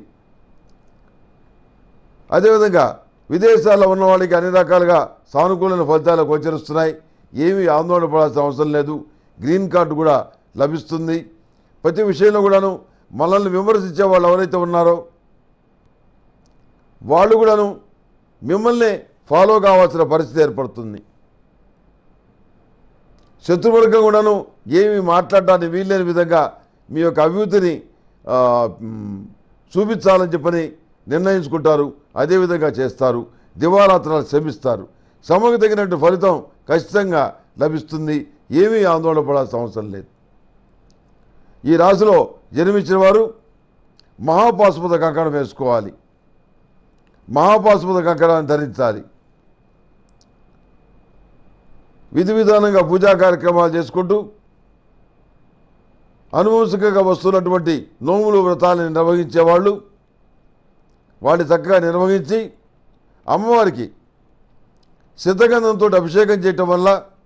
అదేవిధంగా విదేశాల్లో ఉన్న వాళ్ళకి అన్ని రకాలుగా సానుకూలమైన ఫలితాలు గోచరిస్తున్నాయి ఏమీ ఆందోళన పడాల్సిన అవసరం లేదు గ్రీన్ కార్డు కూడా లభిస్తుంది ప్రతి విషయంలో కూడాను మనల్ని విమర్శించే వాళ్ళు ఎవరైతే ఉన్నారో వాళ్ళు కూడాను మిమ్మల్ని ఫాలో కావాల్సిన పరిస్థితి ఏర్పడుతుంది శత్రువర్గం కూడాను ఏమి మాట్లాడడానికి వీల్లేని విధంగా మీ యొక్క అభివృద్ధిని ఆ, మ్, చూపించాలని చెప్పని నిర్ణయించుకుంటారు అదేవిధంగా చేస్తారు దివారాత్రాలు శ్రమిస్తారు శ్రమకు తగినట్టు ఫలితం ఖచ్చితంగా లభిస్తుంది ఏమీ ఆందోళన పడాల్సిన అవసరం లేదు ఈ రాశిలో జన్మించిన వారు మహాపాశుపత కంకణం వేసుకోవాలి మహాపాశుపత కంకణాన్ని ధరించాలి విధి విధానంగా పూజా కార్యక్రమాలు చేసుకుంటూ అనువంశికంగా వస్తున్నటువంటి నోములు వ్రతాలను నిర్వహించేవాళ్ళు వాటిని చక్కగా నిర్వహించి అమ్మవారికి సిద్ధగంధంతో అభిషేకం చేయటం వల్ల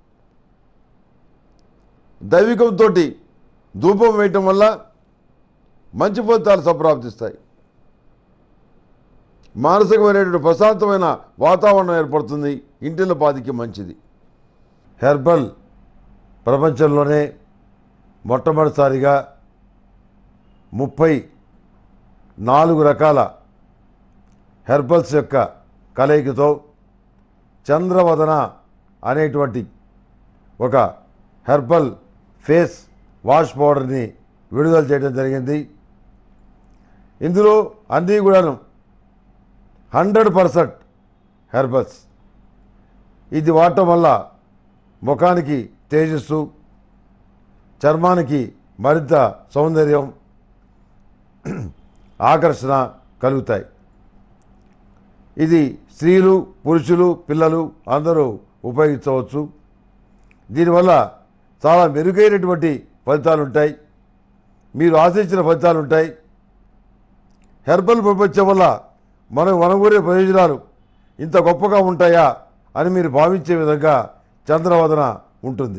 దైవికంతో ధూపం వేయటం వల్ల మంచి ఫలితాలు సంప్రాప్తిస్తాయి మానసికమైనటువంటి ప్రశాంతమైన వాతావరణం ఏర్పడుతుంది ఇంటిలో పాదికి మంచిది హెర్బల్ ప్రపంచంలోనే మొట్టమొదటిసారిగా ముప్పై నాలుగు రకాల హెర్బల్స్ యొక్క కలయికతో చంద్రవదన అనేటువంటి ఒక హెర్బల్ ఫేస్ వాష్ పౌడర్ని విడుదల చేయడం జరిగింది ఇందులో అన్నీ కూడాను హండ్రెడ్ పర్సెంట్ హెర్బల్స్ ఇది వాడటం వల్ల ముఖానికి తేజస్సు చర్మానికి మరింత సౌందర్యం ఆకర్షణ కలుగుతాయి ఇది స్త్రీలు పురుషులు పిల్లలు అందరూ ఉపయోగించవచ్చు దీనివల్ల చాలా మెరుగైనటువంటి ఫలితాలు ఉంటాయి మీరు ఆశించిన ఫలితాలు ఉంటాయి హెర్బల్ ప్రపంచం వల్ల మనం వనగూరే ప్రయోజనాలు ఇంత గొప్పగా ఉంటాయా అని మీరు భావించే విధంగా చంద్రవదన ఉంటుంది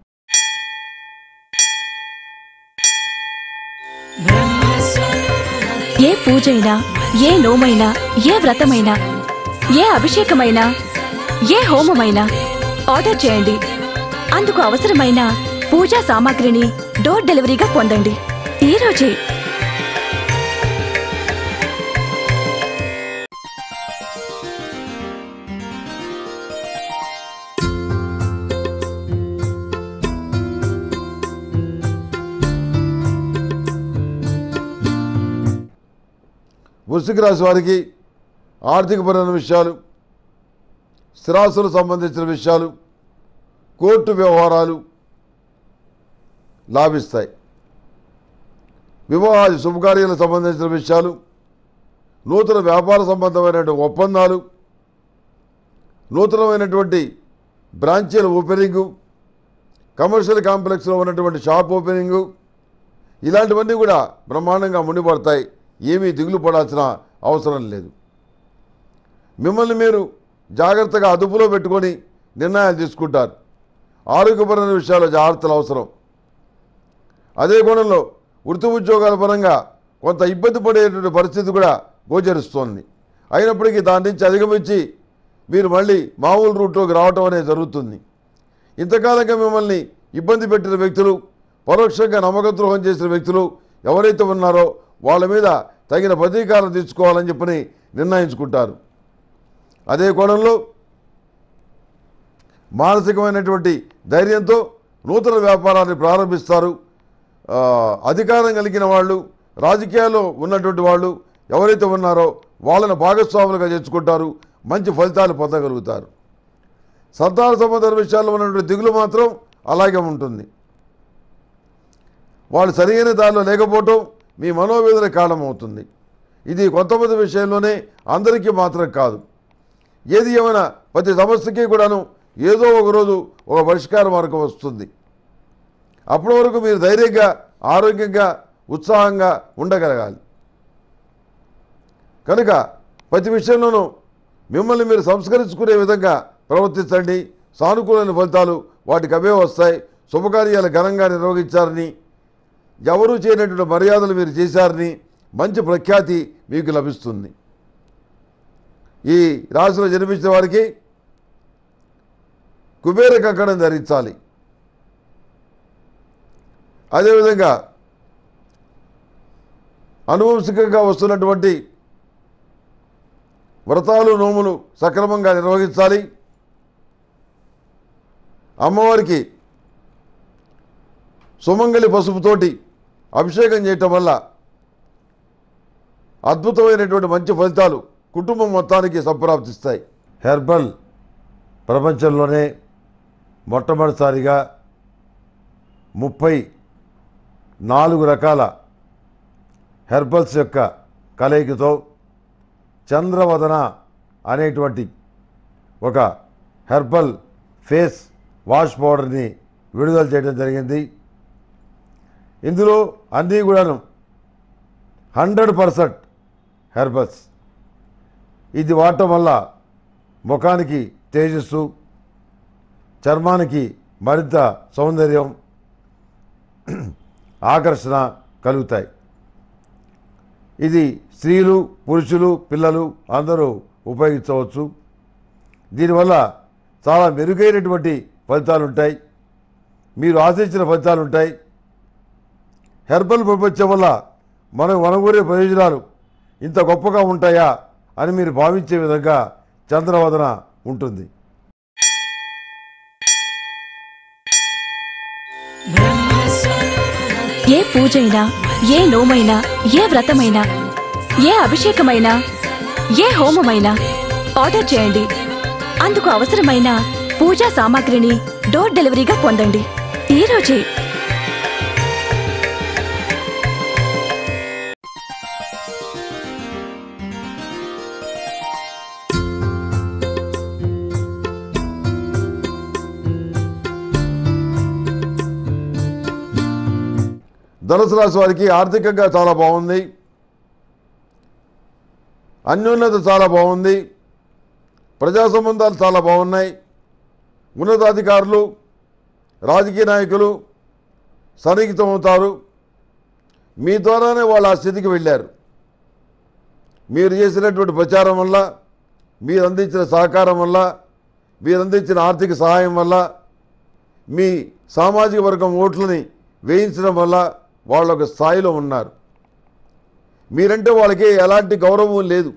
ఏ పూజైనా ఏ నోమైనా ఏ వ్రతమైనా ఏ అభిషేకమైనా ఏ హోమమైనా ఆర్డర్ చేయండి అందుకు అవసరమైన పూజా సామాగ్రిని డోర్ డెలివరీగా పొందండి ఈ రోజే వృశ్చిక రాశి వారికి ఆర్థికపరమైన విషయాలు స్థిరాస్తులకు సంబంధించిన విషయాలు కోర్టు వ్యవహారాలు లాభిస్తాయి వివాహాది శుభకార్యాలకు సంబంధించిన విషయాలు నూతన వ్యాపార సంబంధమైనటువంటి ఒప్పందాలు నూతనమైనటువంటి బ్రాంచీల ఓపెనింగు కమర్షియల్ కాంప్లెక్స్లో ఉన్నటువంటి షాప్ ఓపెనింగు ఇలాంటివన్నీ కూడా బ్రహ్మాండంగా మునిపడతాయి ఏమీ దిగులు పడాల్సిన అవసరం లేదు మిమ్మల్ని మీరు జాగ్రత్తగా అదుపులో పెట్టుకొని నిర్ణయాలు తీసుకుంటారు ఆరోగ్యపరమైన విషయాల్లో జాగ్రత్తలు అవసరం అదే కోణంలో వృత్తి ఉద్యోగాల పరంగా కొంత ఇబ్బంది పడేటువంటి పరిస్థితి కూడా గోచరిస్తోంది అయినప్పటికీ దాని నుంచి అధిగమించి మీరు మళ్ళీ మామూలు రూట్లోకి రావటం అనేది జరుగుతుంది ఇంతకాలంగా మిమ్మల్ని ఇబ్బంది పెట్టిన వ్యక్తులు పరోక్షంగా నమ్మకద్రోహం చేసిన వ్యక్తులు ఎవరైతే ఉన్నారో వాళ్ళ మీద తగిన ప్రతీకారం తీర్చుకోవాలని చెప్పని నిర్ణయించుకుంటారు అదే కోణంలో మానసికమైనటువంటి ధైర్యంతో నూతన వ్యాపారాన్ని ప్రారంభిస్తారు ఆ, అధికారం కలిగిన వాళ్ళు రాజకీయాల్లో ఉన్నటువంటి వాళ్ళు ఎవరైతే ఉన్నారో వాళ్ళని భాగస్వాములుగా చేర్చుకుంటారు మంచి ఫలితాలు పొందగలుగుతారు సంతాన సంబంధ విషయాల్లో ఉన్నటువంటి దిగులు మాత్రం అలాగే ఉంటుంది వాళ్ళు సరైన దారిలో లేకపోవటం మీ మనోవేదన కారణమవుతుంది ఇది కొంతమంది విషయంలోనే అందరికీ మాత్రం కాదు ఏది ఏమైనా ప్రతి సమస్యకి కూడాను ఏదో ఒక రోజు ఒక పరిష్కార మార్గం వస్తుంది అప్పటి వరకు మీరు ధైర్యంగా ఆరోగ్యంగా ఉత్సాహంగా ఉండగలగాలి కనుక ప్రతి విషయంలోనూ మిమ్మల్ని మీరు సంస్కరించుకునే విధంగా ప్రవర్తించండి సానుకూలమైన ఫలితాలు వాటికి అవే వస్తాయి శుభకార్యాలు ఘనంగా నిర్వహించారని ఎవరూ చేయనటువంటి మర్యాదలు మీరు చేశారని మంచి ప్రఖ్యాతి మీకు లభిస్తుంది ఈ రాశిలో జన్మించిన వారికి కుబేర కంకణం ధరించాలి అదేవిధంగా అనువంశికంగా వస్తున్నటువంటి వ్రతాలు నోములు సక్రమంగా నిర్వహించాలి అమ్మవారికి సుమంగళి పసుపుతోటి అభిషేకం చేయటం వల్ల అద్భుతమైనటువంటి మంచి ఫలితాలు కుటుంబం మొత్తానికి సంప్రాప్తిస్తాయి హెర్బల్ ప్రపంచంలోనే మొట్టమొదటిసారిగా ముప్పై నాలుగు రకాల హెర్బల్స్ యొక్క కలయికతో చంద్రవదన అనేటువంటి ఒక హెర్బల్ ఫేస్ వాష్ పౌడర్ని విడుదల చేయడం జరిగింది ఇందులో అన్నీ కూడాను హండ్రెడ్ పర్సెంట్ హెర్బల్స్ ఇది వాడటం వల్ల ముఖానికి తేజస్సు చర్మానికి మరింత సౌందర్యం ఆకర్షణ కలుగుతాయి ఇది స్త్రీలు పురుషులు పిల్లలు అందరూ ఉపయోగించవచ్చు దీనివల్ల చాలా మెరుగైనటువంటి ఫలితాలు ఉంటాయి మీరు ఆశించిన ఫలితాలు ఉంటాయి హెర్బల్ ప్రపంచం వల్ల మనం వనగూరే ప్రయోజనాలు ఇంత గొప్పగా ఉంటాయా అని మీరు భావించే విధంగా చంద్రవదన ఉంటుంది ఏ పూజైనా ఏ నోమైనా ఏ వ్రతమైనా ఏ అభిషేకమైనా ఏ హోమమైనా ఆర్డర్ చేయండి అందుకు అవసరమైన పూజా సామాగ్రిని డోర్ డెలివరీగా పొందండి ఈ రోజే ధనుసు రాశి వారికి ఆర్థికంగా చాలా బాగుంది అన్యోన్యత చాలా బాగుంది ప్రజా సంబంధాలు చాలా బాగున్నాయి ఉన్నతాధికారులు రాజకీయ నాయకులు సన్నిహితం అవుతారు మీ ద్వారానే వాళ్ళు ఆ స్థితికి వెళ్ళారు మీరు చేసినటువంటి ప్రచారం వల్ల మీరు అందించిన సహకారం వల్ల మీరు అందించిన ఆర్థిక సహాయం వల్ల మీ సామాజిక వర్గం ఓట్లని వేయించడం వల్ల వాళ్ళు ఒక స్థాయిలో ఉన్నారు మీరంటే వాళ్ళకి ఎలాంటి గౌరవం లేదు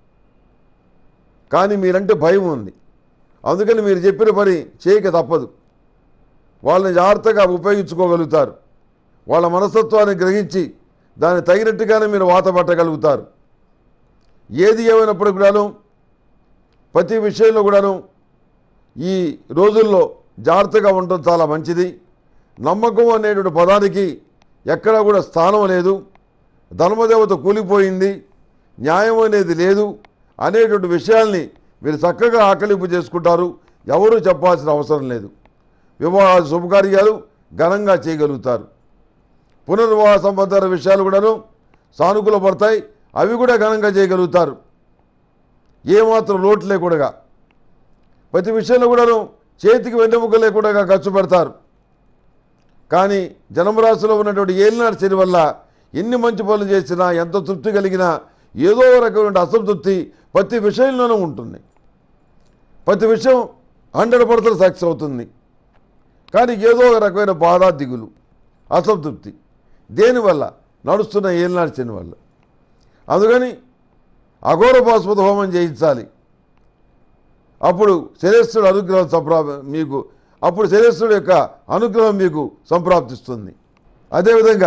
కానీ మీరంటే భయం ఉంది అందుకని మీరు చెప్పిన పని చేయక తప్పదు వాళ్ళని జాగ్రత్తగా ఉపయోగించుకోగలుగుతారు వాళ్ళ మనస్తత్వాన్ని గ్రహించి దాన్ని తగినట్టుగానే మీరు వాత పట్టగలుగుతారు ఏది ఏమైనప్పటికి కూడాను ప్రతి విషయంలో కూడాను ఈ రోజుల్లో జాగ్రత్తగా ఉండటం చాలా మంచిది నమ్మకం అనేటువంటి పదానికి ఎక్కడా కూడా స్థానం లేదు ధర్మదేవత కూలిపోయింది న్యాయం అనేది లేదు అనేటువంటి విషయాల్ని మీరు చక్కగా ఆకలింపు చేసుకుంటారు ఎవరూ చెప్పాల్సిన అవసరం లేదు వివాహ శుభకార్యాలు ఘనంగా చేయగలుగుతారు పునర్వివాహ సంబంధాల విషయాలు కూడాను సానుకూల పడతాయి అవి కూడా ఘనంగా చేయగలుగుతారు ఏమాత్రం లోటు లేకుండా ప్రతి విషయంలో కూడాను చేతికి వెన్నెముక లేకుండా ఖర్చు పెడతారు కానీ జన్మరాశిలో ఉన్నటువంటి ఏలినాడు శని వల్ల ఎన్ని మంచి పనులు చేసినా ఎంత తృప్తి కలిగినా ఏదో ఒక రకమైన అసంతృప్తి ప్రతి విషయంలోనూ ఉంటుంది ప్రతి విషయం హండ్రెడ్ పర్సెంట్ సక్సెస్ అవుతుంది కానీ ఏదో ఒక రకమైన బాధ దిగులు అసంతృప్తి దేనివల్ల నడుస్తున్న ఏలినాడు శని వల్ల అందుకని అఘోర పాశుపత హోమం చేయించాలి అప్పుడు శనేశ్వరుడు అనుగ్రహం సంప్రా మీకు అప్పుడు శనేశ్వరుడు యొక్క అనుగ్రహం మీకు సంప్రాప్తిస్తుంది అదేవిధంగా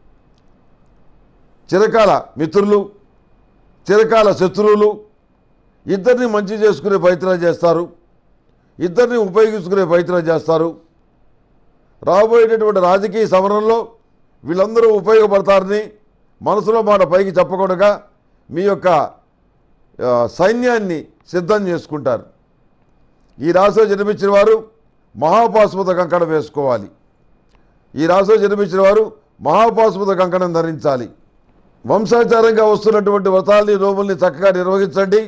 చిరకాల మిత్రులు చిరకాల శత్రువులు ఇద్దరిని మంచి చేసుకునే ప్రయత్నం చేస్తారు ఇద్దరిని ఉపయోగించుకునే ప్రయత్నం చేస్తారు రాబోయేటటువంటి రాజకీయ సమరంలో వీళ్ళందరూ ఉపయోగపడతారని మనసులో మాట పైకి చెప్పకుండా మీ యొక్క ఆ, సైన్యాన్ని సిద్ధం చేసుకుంటారు ఈ రాశిలో జన్మించిన వారు మహాపాశుపత కంకణం వేసుకోవాలి ఈ రాశిలో జన్మించిన వారు మహాపాశుపత కంకణం ధరించాలి వంశాచారంగా వస్తున్నటువంటి వ్రతాల్ని నోముల్ని చక్కగా నిర్వహించండి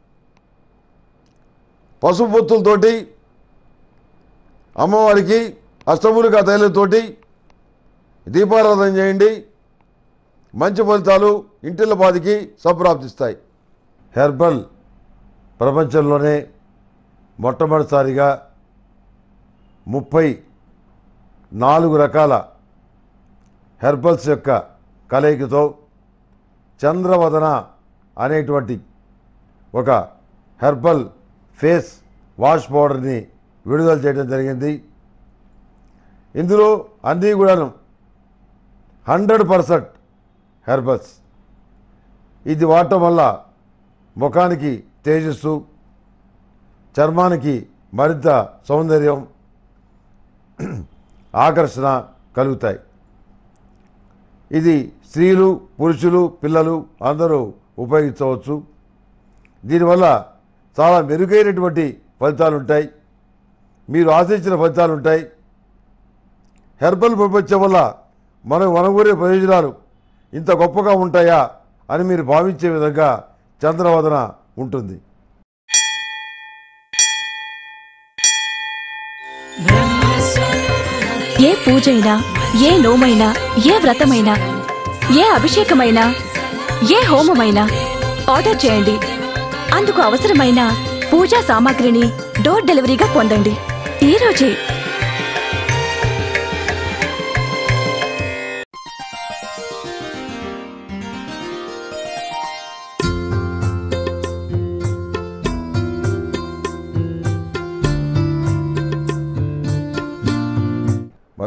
పసుపుత్తులతోటి అమ్మవారికి అష్టములుగా తైలంతోటి దీపారాధన చేయండి మంచి ఫలితాలు ఇంటిల బాధికి సంప్రాప్తిస్తాయి హెర్బల్ ప్రపంచంలోనే మొట్టమొదటిసారిగా ముప్పై నాలుగు రకాల హెర్బల్స్ యొక్క కలయికతో చంద్రవదన అనేటువంటి ఒక హెర్బల్ ఫేస్ వాష్ పౌడర్ని విడుదల చేయడం జరిగింది ఇందులో అన్నీ కూడాను హండ్రెడ్ పర్సెంట్ హెర్బల్స్ ఇది వాడటం వల్ల ముఖానికి తేజస్సు చర్మానికి మరింత సౌందర్యం ఆకర్షణ కలుగుతాయి ఇది స్త్రీలు పురుషులు పిల్లలు అందరూ ఉపయోగించవచ్చు దీనివల్ల చాలా మెరుగైనటువంటి ఫలితాలు ఉంటాయి మీరు ఆశించిన ఫలితాలు ఉంటాయి హెర్బల్ ప్రపంచం వల్ల మనం వనగూరే ప్రయోజనాలు ఇంత గొప్పగా ఉంటాయా అని మీరు భావించే విధంగా చంద్రవదన ఉంటుంది ఏ పూజైనా ఏ నోమైనా ఏ వ్రతమైనా ఏ అభిషేకమైనా ఏ హోమమైనా ఆర్డర్ చేయండి అందుకు అవసరమైన పూజా సామాగ్రిని డోర్ డెలివరీగా పొందండి ఈ రోజే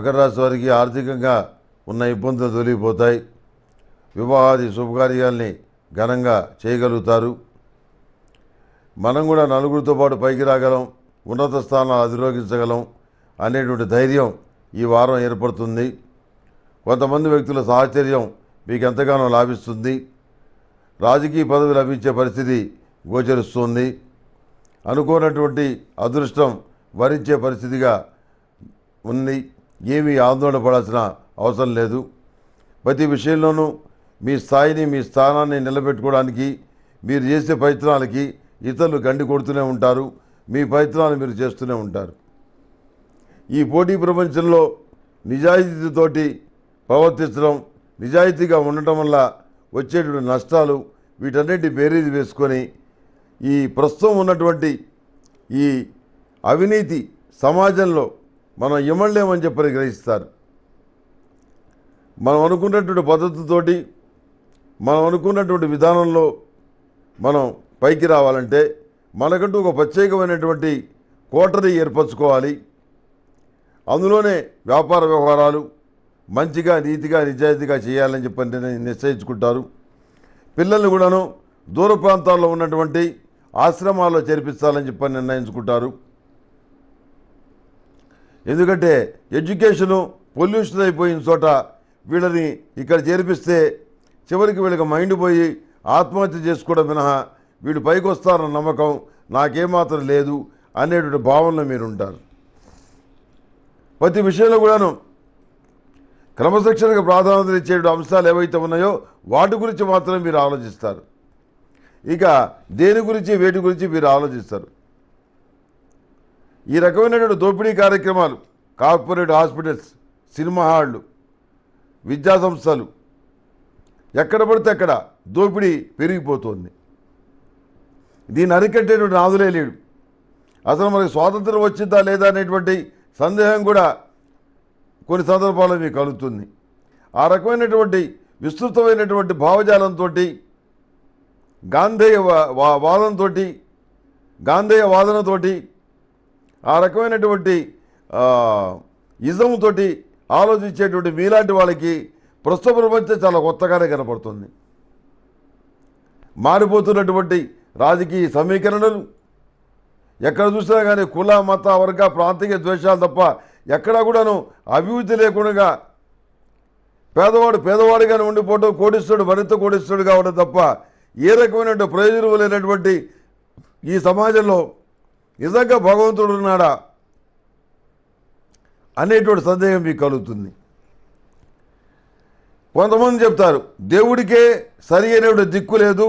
మకర రాశి వారికి ఆర్థికంగా ఉన్న ఇబ్బందులు తొలగిపోతాయి వివాహాది శుభకార్యాల్ని ఘనంగా చేయగలుగుతారు మనం కూడా నలుగురితో పాటు పైకి రాగలం ఉన్నత స్థానాలు అధిరోగించగలం అనేటువంటి ధైర్యం ఈ వారం ఏర్పడుతుంది కొంతమంది వ్యక్తుల సాహచర్యం మీకు ఎంతగానో లాభిస్తుంది రాజకీయ పదవి లభించే పరిస్థితి గోచరిస్తుంది అనుకోనటువంటి అదృష్టం వరించే పరిస్థితిగా ఉంది ఏమీ ఆందోళన పడాల్సిన అవసరం లేదు ప్రతి విషయంలోనూ మీ స్థాయిని మీ స్థానాన్ని నిలబెట్టుకోవడానికి మీరు చేసే ప్రయత్నాలకి ఇతరులు గండి కొడుతూనే ఉంటారు మీ ప్రయత్నాలు మీరు చేస్తూనే ఉంటారు ఈ పోటీ ప్రపంచంలో నిజాయితీతోటి ప్రవర్తించడం నిజాయితీగా ఉండటం వల్ల వచ్చేటువంటి నష్టాలు వీటన్నిటి బేరీజ్ వేసుకొని ఈ ప్రస్తుతం ఉన్నటువంటి ఈ అవినీతి సమాజంలో మనం ఇమ్మలేమని చెప్పని గ్రహిస్తారు మనం అనుకున్నటువంటి పద్ధతితోటి మనం అనుకున్నటువంటి విధానంలో మనం పైకి రావాలంటే మనకంటూ ఒక ప్రత్యేకమైనటువంటి కోటరీ ఏర్పరచుకోవాలి అందులోనే వ్యాపార వ్యవహారాలు మంచిగా నీతిగా నిజాయితీగా చేయాలని చెప్పని నిర్ణ- నిశ్చయించుకుంటారు పిల్లల్ని కూడాను దూర ప్రాంతాల్లో ఉన్నటువంటి ఆశ్రమాల్లో చేర్పించాలని చెప్పని నిర్ణయించుకుంటారు ఎందుకంటే ఎడ్యుకేషను పొల్యూషన్ అయిపోయిన చోట వీళ్ళని ఇక్కడ చేర్పిస్తే చివరికి వీళ్ళకి మైండ్ పోయి ఆత్మహత్య చేసుకోవడం మినహా వీళ్ళు పైకి వస్తారన్న నమ్మకం నాకేమాత్రం లేదు అనేటువంటి భావనలో మీరు ఉంటారు ప్రతి విషయంలో కూడాను క్రమశిక్షణకు ప్రాధాన్యత ఇచ్చే అంశాలు ఏవైతే ఉన్నాయో వాటి గురించి మాత్రమే మీరు ఆలోచిస్తారు ఇక దేని గురించి వేటి గురించి మీరు ఆలోచిస్తారు ఈ రకమైనటువంటి దోపిడీ కార్యక్రమాలు కార్పొరేట్ హాస్పిటల్స్ సినిమా హాళ్ళు విద్యా సంస్థలు ఎక్కడ పడితే అక్కడ దోపిడీ పెరిగిపోతుంది దీన్ని అరికట్టేటువంటి నాదులే లేడు అసలు మనకి స్వాతంత్రం వచ్చిందా లేదా అనేటువంటి సందేహం కూడా కొన్ని సందర్భాల్లో మీకు కలుగుతుంది ఆ రకమైనటువంటి విస్తృతమైనటువంటి భావజాలంతో గాంధేయ వా- వా- వాదంతో గాంధేయ వాదనతోటి ఆ రకమైనటువంటి ఆ, ఇజంతోటి ఆలోచించేటువంటి మీలాంటి వాళ్ళకి ప్రస్తుత ప్రపంచం చాలా కొత్తగానే కనపడుతుంది మారిపోతున్నటువంటి రాజకీయ సమీకరణలు ఎక్కడ చూసినా కానీ కుల మత వర్గ ప్రాంతీయ ద్వేషాలు తప్ప ఎక్కడా కూడాను అభివృద్ధి లేకుండా పేదవాడు పేదవాడిగానే ఉండిపోవడం కోడిస్తుడు మరింత కోడిస్తుడు కావడం తప్ప ఏ రకమైన ప్రయోజనం లేనటువంటి ఈ సమాజంలో నిజంగా భగవంతుడు ఉన్నాడా అనేటువంటి సందేహం మీకు కలుగుతుంది కొంతమంది చెప్తారు దేవుడికే సరి అయినటువంటి దిక్కు లేదు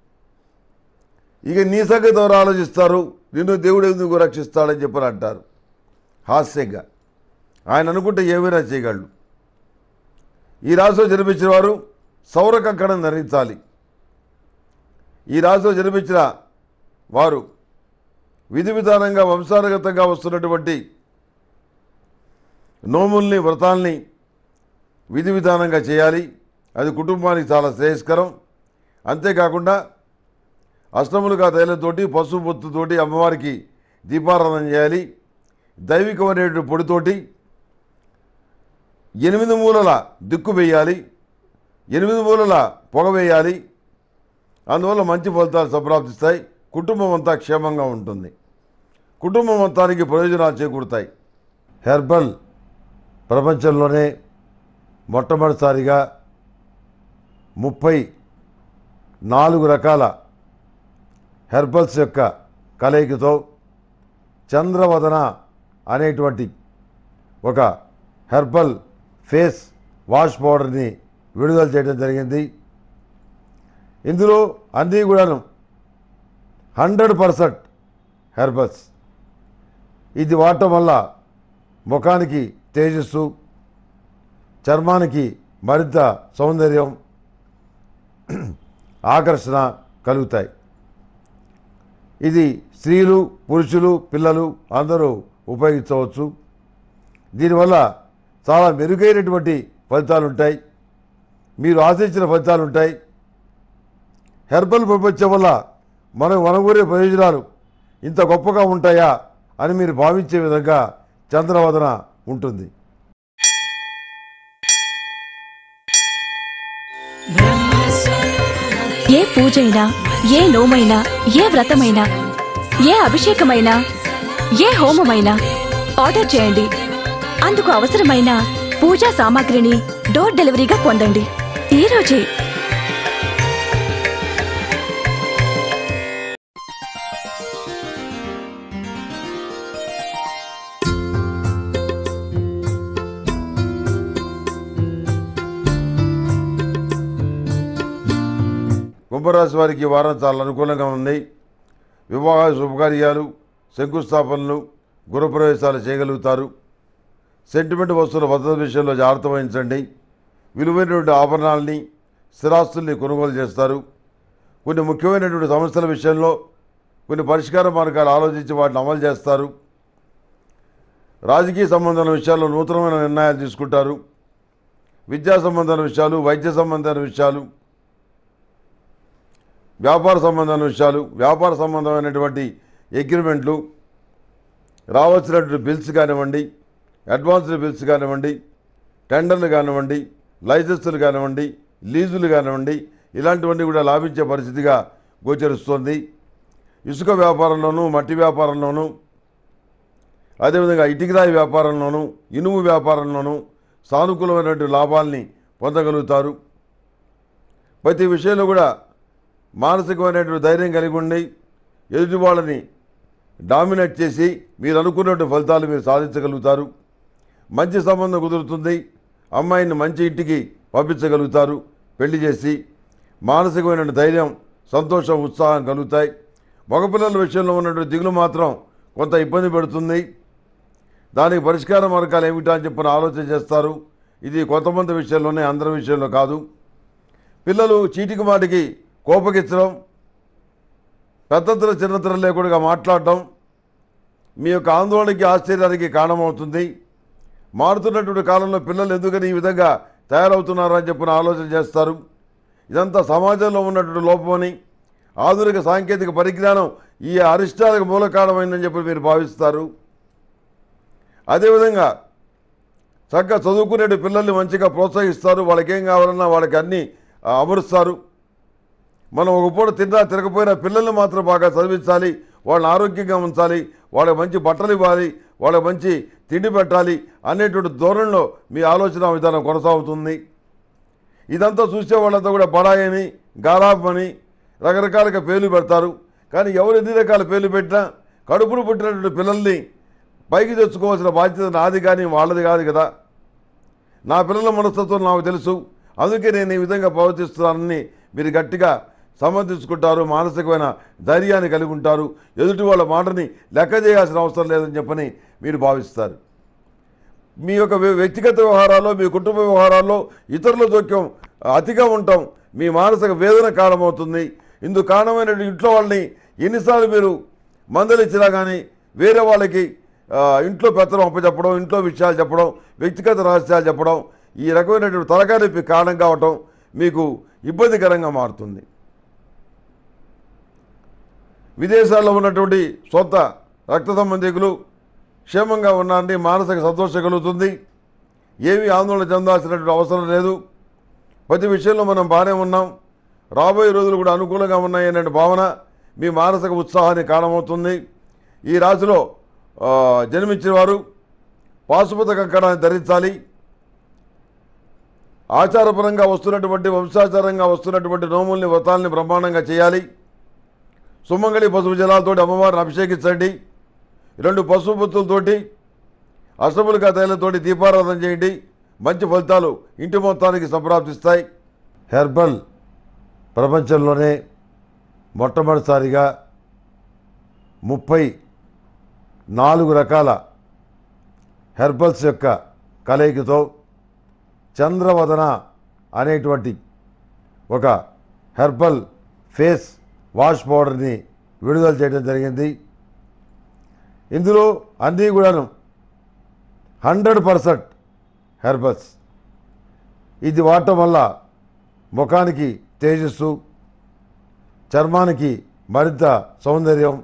ఇక నీ సంగతి ఎవరు ఆలోచిస్తారు నిన్ను దేవుడు ఎందుకు రక్షిస్తాడని చెప్పని అంటారు హాస్యంగా ఆయన అనుకుంటే ఏమైనా చేయగలడు ఈ రాశిలో జన్మించిన వారు సౌర కంకణం ధరించాలి ఈ రాశిలో జన్మించిన వారు విధి విధానంగా వంశానుగతంగా వస్తున్నటువంటి నోముల్ని వ్రతాల్ని విధి విధానంగా చేయాలి అది కుటుంబానికి చాలా శ్రేయస్కరం అంతేకాకుండా అష్టములుగా తైలంతోటి పసుపు బొత్తుతోటి అమ్మవారికి దీపారాధన చేయాలి దైవికమైనటువంటి పొడితోటి ఎనిమిది మూలల దిక్కు వేయాలి ఎనిమిది మూలల పొగ వేయాలి అందువల్ల మంచి ఫలితాలు సంప్రాప్తిస్తాయి కుటుంబం అంతా క్షేమంగా ఉంటుంది కుటుంబం మొత్తానికి ప్రయోజనాలు చేకూరుతాయి హెర్బల్ ప్రపంచంలోనే మొట్టమొదటిసారిగా ముప్పై నాలుగు రకాల హెర్బల్స్ యొక్క కలయికతో చంద్రవదన అనేటువంటి ఒక హెర్బల్ ఫేస్ వాష్ పౌడర్ని విడుదల చేయడం జరిగింది ఇందులో అన్నీ కూడాను హండ్రెడ్ పర్సెంట్ హెర్బల్స్ ఇది వాడటం వల్ల ముఖానికి తేజస్సు చర్మానికి మరింత సౌందర్యం ఆకర్షణ కలుగుతాయి ఇది స్త్రీలు పురుషులు పిల్లలు అందరూ ఉపయోగించవచ్చు దీనివల్ల చాలా మెరుగైనటువంటి ఫలితాలు ఉంటాయి మీరు ఆశించిన ఫలితాలు ఉంటాయి హెర్బల్ ప్రపంచం వల్ల మనం వనగూరే ప్రయోజనాలు ఇంత గొప్పగా ఉంటాయా అని మీరు భావించే విధంగా చంద్రవదన ఉంటుంది ఏ పూజైనా ఏ నోమైనా ఏ వ్రతమైనా ఏ అభిషేకమైనా ఏ హోమమైనా ఆర్డర్ చేయండి అందుకు అవసరమైన పూజా సామాగ్రిని డోర్ డెలివరీగా పొందండి ఈ రోజే కుంభరాశి వారికి ఈ వారం చాలా అనుకూలంగా ఉంది వివాహ శుభకార్యాలు శంకుస్థాపనలు గృహప్రవేశాలు చేయగలుగుతారు సెంటిమెంట్ వస్తువుల భద్రత విషయంలో జాగ్రత్త వహించండి విలువైనటువంటి ఆభరణాలని స్థిరాస్తుల్ని కొనుగోలు చేస్తారు కొన్ని ముఖ్యమైనటువంటి సమస్యల విషయంలో కొన్ని పరిష్కార మార్గాలు ఆలోచించి వాటిని అమలు చేస్తారు రాజకీయ సంబంధాల విషయాల్లో నూతనమైన నిర్ణయాలు తీసుకుంటారు విద్యా సంబంధాల విషయాలు వైద్య సంబంధాల విషయాలు వ్యాపార సంబంధమైన విషయాలు వ్యాపార సంబంధమైనటువంటి అగ్రిమెంట్లు రావాల్సినటువంటి బిల్స్ కానివ్వండి అడ్వాన్స్డ్ బిల్స్ కానివ్వండి టెండర్లు కానివ్వండి లైసెన్సులు కానివ్వండి లీజులు కానివ్వండి ఇలాంటివన్నీ కూడా లాభించే పరిస్థితిగా గోచరిస్తోంది ఇసుక వ్యాపారంలోనూ మట్టి వ్యాపారంలోనూ అదేవిధంగా ఇటుకరాయి వ్యాపారంలోనూ ఇనుము వ్యాపారంలోనూ సానుకూలమైనటువంటి లాభాల్ని పొందగలుగుతారు ప్రతి విషయంలో కూడా మానసికమైనటువంటి ధైర్యం కలిగి ఉండి ఎదుటి వాళ్ళని డామినేట్ చేసి మీరు అనుకున్నటువంటి ఫలితాలు మీరు సాధించగలుగుతారు మంచి సంబంధం కుదురుతుంది అమ్మాయిని మంచి ఇంటికి పంపించగలుగుతారు పెళ్లి చేసి మానసికమైన ధైర్యం సంతోషం ఉత్సాహం కలుగుతాయి మగపిల్లల విషయంలో ఉన్నటువంటి దిగులు మాత్రం కొంత ఇబ్బంది పెడుతుంది దానికి పరిష్కార మార్గాలు ఏమిటా అని చెప్పిన ఆలోచన చేస్తారు ఇది కొంతమంది విషయంలోనే అందరి విషయంలో కాదు పిల్లలు చీటికి మాటికి కోపగించడం పెద్దతర చిన్నతర లేకుండా మాట్లాడటం మీ యొక్క ఆందోళనకి ఆశ్చర్యానికి కారణమవుతుంది మారుతున్నటువంటి కాలంలో పిల్లలు ఎందుకని ఈ విధంగా తయారవుతున్నారని చెప్పిన ఆలోచన చేస్తారు ఇదంతా సమాజంలో ఉన్నటువంటి లోపమని ఆధునిక సాంకేతిక పరిజ్ఞానం ఈ అరిష్టాలకు మూల కారణమైందని చెప్పి మీరు భావిస్తారు అదేవిధంగా చక్కగా చదువుకునే పిల్లల్ని మంచిగా ప్రోత్సహిస్తారు వాళ్ళకి ఏం కావాలన్నా వాళ్ళకి అన్నీ ఆ, అమరుస్తారు మనం ఒక పూట తిన్నా తిరగపోయినా పిల్లల్ని మాత్రం బాగా చదివించాలి వాళ్ళని ఆరోగ్యంగా ఉంచాలి వాళ్ళకి మంచి బట్టలు ఇవ్వాలి వాళ్ళకి మంచి తిండి పెట్టాలి అనేటువంటి ధోరణిలో మీ ఆలోచన విధానం కొనసాగుతుంది ఇదంతా చూసే వాళ్ళంతా కూడా బడాయని గాలాబని రకరకాలుగా పేర్లు పెడతారు కానీ ఎవరు ఎన్ని రకాల పేర్లు పెట్టినా కడుపును పుట్టినటువంటి పిల్లల్ని పైకి తెచ్చుకోవాల్సిన బాధ్యత నాది కానీ వాళ్ళది కాదు కదా నా పిల్లల మనస్తత్వం నాకు తెలుసు అందుకే నేను ఈ విధంగా ప్రవర్తిస్తున్నానని మీరు గట్టిగా సమర్థించుకుంటారు మానసికమైన ధైర్యాన్ని కలిగి ఉంటారు ఎదుటి వాళ్ళ మాటని లెక్క చేయాల్సిన అవసరం లేదని చెప్పని మీరు భావిస్తారు మీ యొక్క వ్య- వ్యక్తిగత వ్యవహారాల్లో మీ కుటుంబ వ్యవహారాల్లో ఇతరుల జోక్యం అతిగా ఉండటం మీ మానసిక వేదన కారణమవుతుంది ఇందుకు కారణమైన ఇంట్లో వాళ్ళని ఎన్నిసార్లు మీరు మందలిచ్చినా కానీ వేరే వాళ్ళకి ఆ, ఇంట్లో పెత్తనం అప్పచెప్పడం ఇంట్లో విషయాలు చెప్పడం వ్యక్తిగత రహస్యాలు చెప్పడం ఈ రకమైనటువంటి తలకాయ నొప్పి కారణం కావటం మీకు ఇబ్బందికరంగా మారుతుంది విదేశాల్లో ఉన్నటువంటి సొంత రక్త సంబంధికులు క్షేమంగా ఉన్నారని మానసిక సంతోషం కలుగుతుంది ఏమీ ఆందోళన చెందాల్సినటువంటి అవసరం లేదు ప్రతి విషయంలో మనం బాగానే ఉన్నాం రాబోయే రోజులు కూడా అనుకూలంగా ఉన్నాయనే భావన మీ మానసిక ఉత్సాహానికి కారణమవుతుంది ఈ రాశిలో ఆ, జన్మించిన వారు పాశుపత కంకణాన్ని ధరించాలి ఆచారపరంగా వస్తున్నటువంటి వంశాచారంగా వస్తున్నటువంటి నోముల్ని వ్రతాలని బ్రహ్మాండంగా చేయాలి సుమంగళి పసుపు జలాలతోటి అమ్మవారిని అభిషేకించండి రెండు పసుపు బొత్తులతోటి అష్టములుగా తైలతోటి దీపారాధన చేయండి మంచి ఫలితాలు ఇంటి మొత్తానికి సంప్రాప్తిస్తాయి హెర్బల్ ప్రపంచంలోనే మొట్టమొదటిసారిగా ముప్పై నాలుగు రకాల హెర్బల్స్ యొక్క కలయికతో చంద్రవదన అనేటువంటి ఒక హెర్బల్ ఫేస్ వాష్ పౌడర్ని విడుదల చేయడం జరిగింది ఇందులో అన్నీ కూడాను హండ్రెడ్ పర్సెంట్ హెర్బల్స్ ఇది వాడటం వల్ల ముఖానికి తేజస్సు చర్మానికి మరింత సౌందర్యం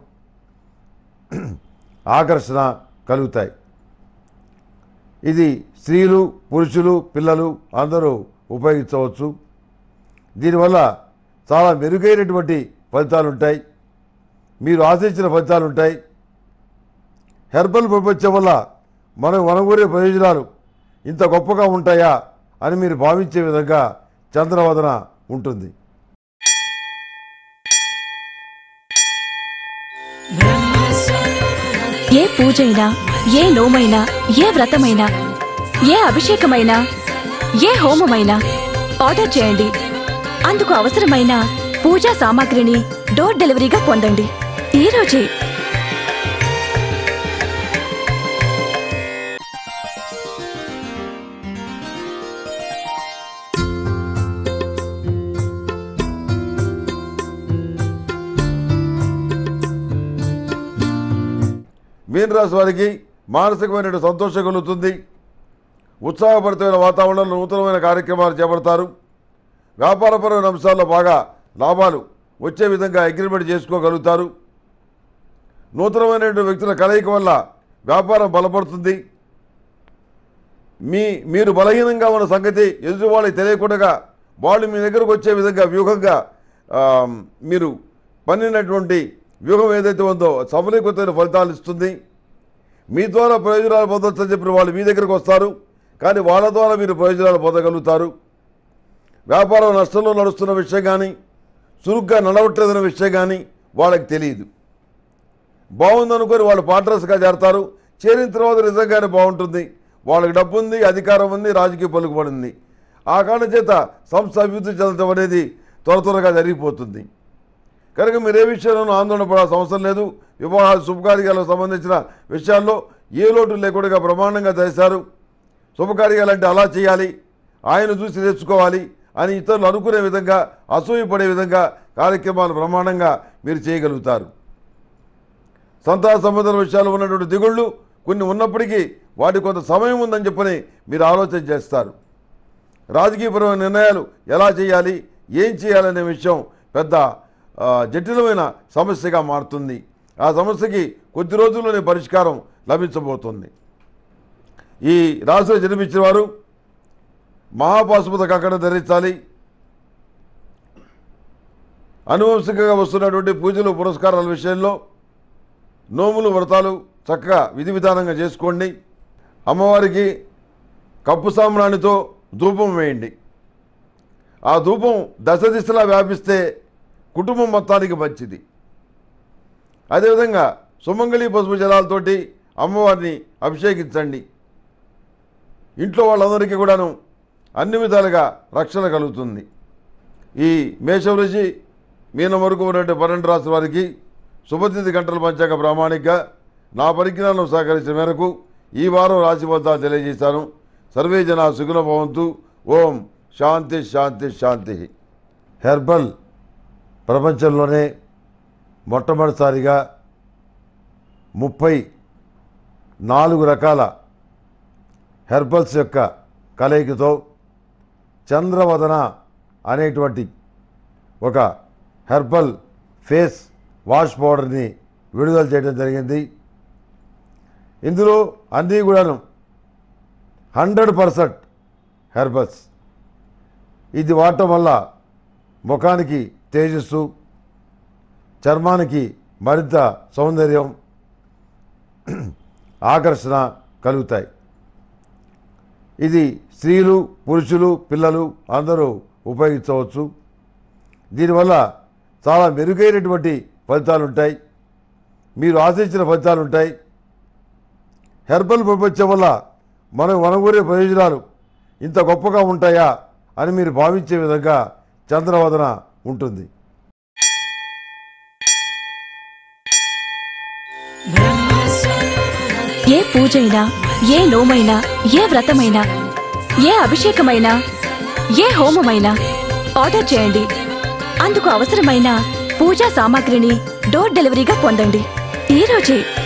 ఆకర్షణ కలుగుతాయి ఇది స్త్రీలు పురుషులు పిల్లలు అందరూ ఉపయోగించవచ్చు దీనివల్ల చాలా మెరుగైనటువంటి ఫలితాలు ఉంటాయి మీరు ఆశించిన ఫలితాలు ఉంటాయి హెర్బల్ ప్రపంచం వల్ల మనం వనగూరే ప్రయోజనాలు ఇంత గొప్పగా ఉంటాయా అని మీరు భావించే విధంగా చంద్రవదన ఉంటుంది ఏ పూజైనా ఏ నోమైనా ఏ వ్రతమైనా ఏ అభిషేకమైనా ఏ హోమమైనా ఆర్డర్ చేయండి అందుకు అవసరమైన పూజా సామాగ్రిని డోర్ డెలివరీగా పొందండి ఈ రోజే మీనరాశి వారికి మానసికమైన సంతోషం కలుగుతుంది ఉత్సాహభరితమైన వాతావరణంలో నూతనమైన కార్యక్రమాలు చేపడతారు వ్యాపారపరమైన అంశాల్లో బాగా లాభాలు వచ్చే విధంగా అగ్రిమెంట్ చేసుకోగలుగుతారు నూతనమైనటువంటి వ్యక్తుల కలయిక వల్ల వ్యాపారం బలపడుతుంది మీ మీరు బలహీనంగా ఉన్న సంగతి ఎదుటి వాళ్ళకి తెలియకుండా వాళ్ళు మీ దగ్గరకు వచ్చే విధంగా వ్యూహంగా ఆ, మీరు పన్నినటువంటి వ్యూహం ఏదైతే ఉందో సఫలీకృతమైన ఫలితాలు ఇస్తుంది మీ ద్వారా ప్రయోజనాలు పొందొచ్చని చెప్పిన వాళ్ళు మీ దగ్గరకు వస్తారు కానీ వాళ్ళ ద్వారా మీరు ప్రయోజనాలు పొందగలుగుతారు వ్యాపారం నష్టంలో నడుస్తున్న విషయం కానీ చురుగ్గా నడవట్లేదన్న విషయం కానీ వాళ్ళకి తెలియదు బాగుందనుకొని వాళ్ళు పార్ట్నర్స్గా చేరతారు చేరిన తర్వాత నిజంగానే బాగుంటుంది వాళ్ళకి డబ్బు ఉంది అధికారం ఉంది రాజకీయ పలుకుబడి ఉంది ఆ కారణం చేత సంస్థ అభివృద్ధి చెందడం అనేది త్వర త్వరగా జరిగిపోతుంది కనుక మీరు ఏ విషయంలోనూ ఆందోళన పడాల్సిన అవసరం లేదు వివాహాలు శుభకార్యాలకు సంబంధించిన విషయాల్లో ఏ లోటు లేకుండా బ్రహ్మాండంగా చేశారు శుభకార్యాలు అంటే అలా చేయాలి ఆయన చూసి తెచ్చుకోవాలి అని ఇతరులు అనుకునే విధంగా అసూయపడే విధంగా కార్యక్రమాలు బ్రహ్మాండంగా మీరు చేయగలుగుతారు సంతాన సంబంధం విషయాలు ఉన్నటువంటి దిగుళ్ళు కొన్ని ఉన్నప్పటికీ వాటి కొంత సమయం ఉందని చెప్పని మీరు ఆలోచన చేస్తారు రాజకీయపరమైన నిర్ణయాలు ఎలా చేయాలి ఏం చేయాలనే విషయం పెద్ద ఆ, జటిలమైన సమస్యగా మారుతుంది ఆ సమస్యకి కొద్ది రోజుల్లోనే పరిష్కారం లభించబోతుంది ఈ రాశిలో జన్మించిన వారు మహాపాశుపత కంకణం ధరించాలి అనువంశికంగా వస్తున్నటువంటి పూజలు పురస్కారాల విషయంలో నోములు వ్రతాలు చక్కగా విధి విధానంగా చేసుకోండి అమ్మవారికి కప్పు సామ్రాణితో ధూపం వేయండి ఆ ధూపం దశ దిశలా వ్యాపిస్తే కుటుంబం మొత్తానికి మంచిది అదేవిధంగా సుమంగళి పసుపు జలాలతోటి అమ్మవారిని అభిషేకించండి ఇంట్లో వాళ్ళందరికీ కూడాను అన్ని విధాలుగా రక్షణ కలుగుతుంది ఈ మేషం రుచి మీన వరకు ఉన్నటువంటి పన్నెండు రాష్ట్ర వారికి శుభతిథి గంటల పంచాక ప్రామాణికగా నా పరిజ్ఞానం సహకరించిన మేరకు ఈ వారం రాశి ఫలితాలు తెలియజేశాను సర్వే జన సుగుణ భవంతు ఓం శాంతి శాంతి శాంతి హెర్బల్ ప్రపంచంలోనే మొట్టమొదటిసారిగా ముప్పై నాలుగు రకాల హెర్బల్స్ యొక్క కలయికతో చంద్రవదన అనేటువంటి ఒక హెర్బల్ ఫేస్ వాష్ పౌడర్ని విడుదల చేయడం జరిగింది ఇందులో అన్నీ కూడాను హండ్రెడ్ పర్సెంట్ హెర్బల్స్ ఇది వాడటం వల్ల ముఖానికి తేజస్సు చర్మానికి మరింత సౌందర్యం ఆకర్షణ కలుగుతాయి ఇది స్త్రీలు పురుషులు పిల్లలు అందరూ ఉపయోగించవచ్చు దీనివల్ల చాలా మెరుగైనటువంటి ఫలితాలు ఉంటాయి మీరు ఆశించిన ఫలితాలు ఉంటాయి హెర్బల్ ప్రపంచం వల్ల మనం వనగూరే ప్రయోజనాలు ఇంత గొప్పగా ఉంటాయా అని మీరు భావించే విధంగా చంద్రవదన ఉంటుంది ఏ పూజైనా ఏ నోమైనా ఏ వ్రతమైనా ఏ అభిషేకమైనా ఏ హోమమైనా ఆర్డర్ చేయండి అందుకు అవసరమైన పూజా సామాగ్రిని డోర్ డెలివరీగా పొందండి ఈ రోజే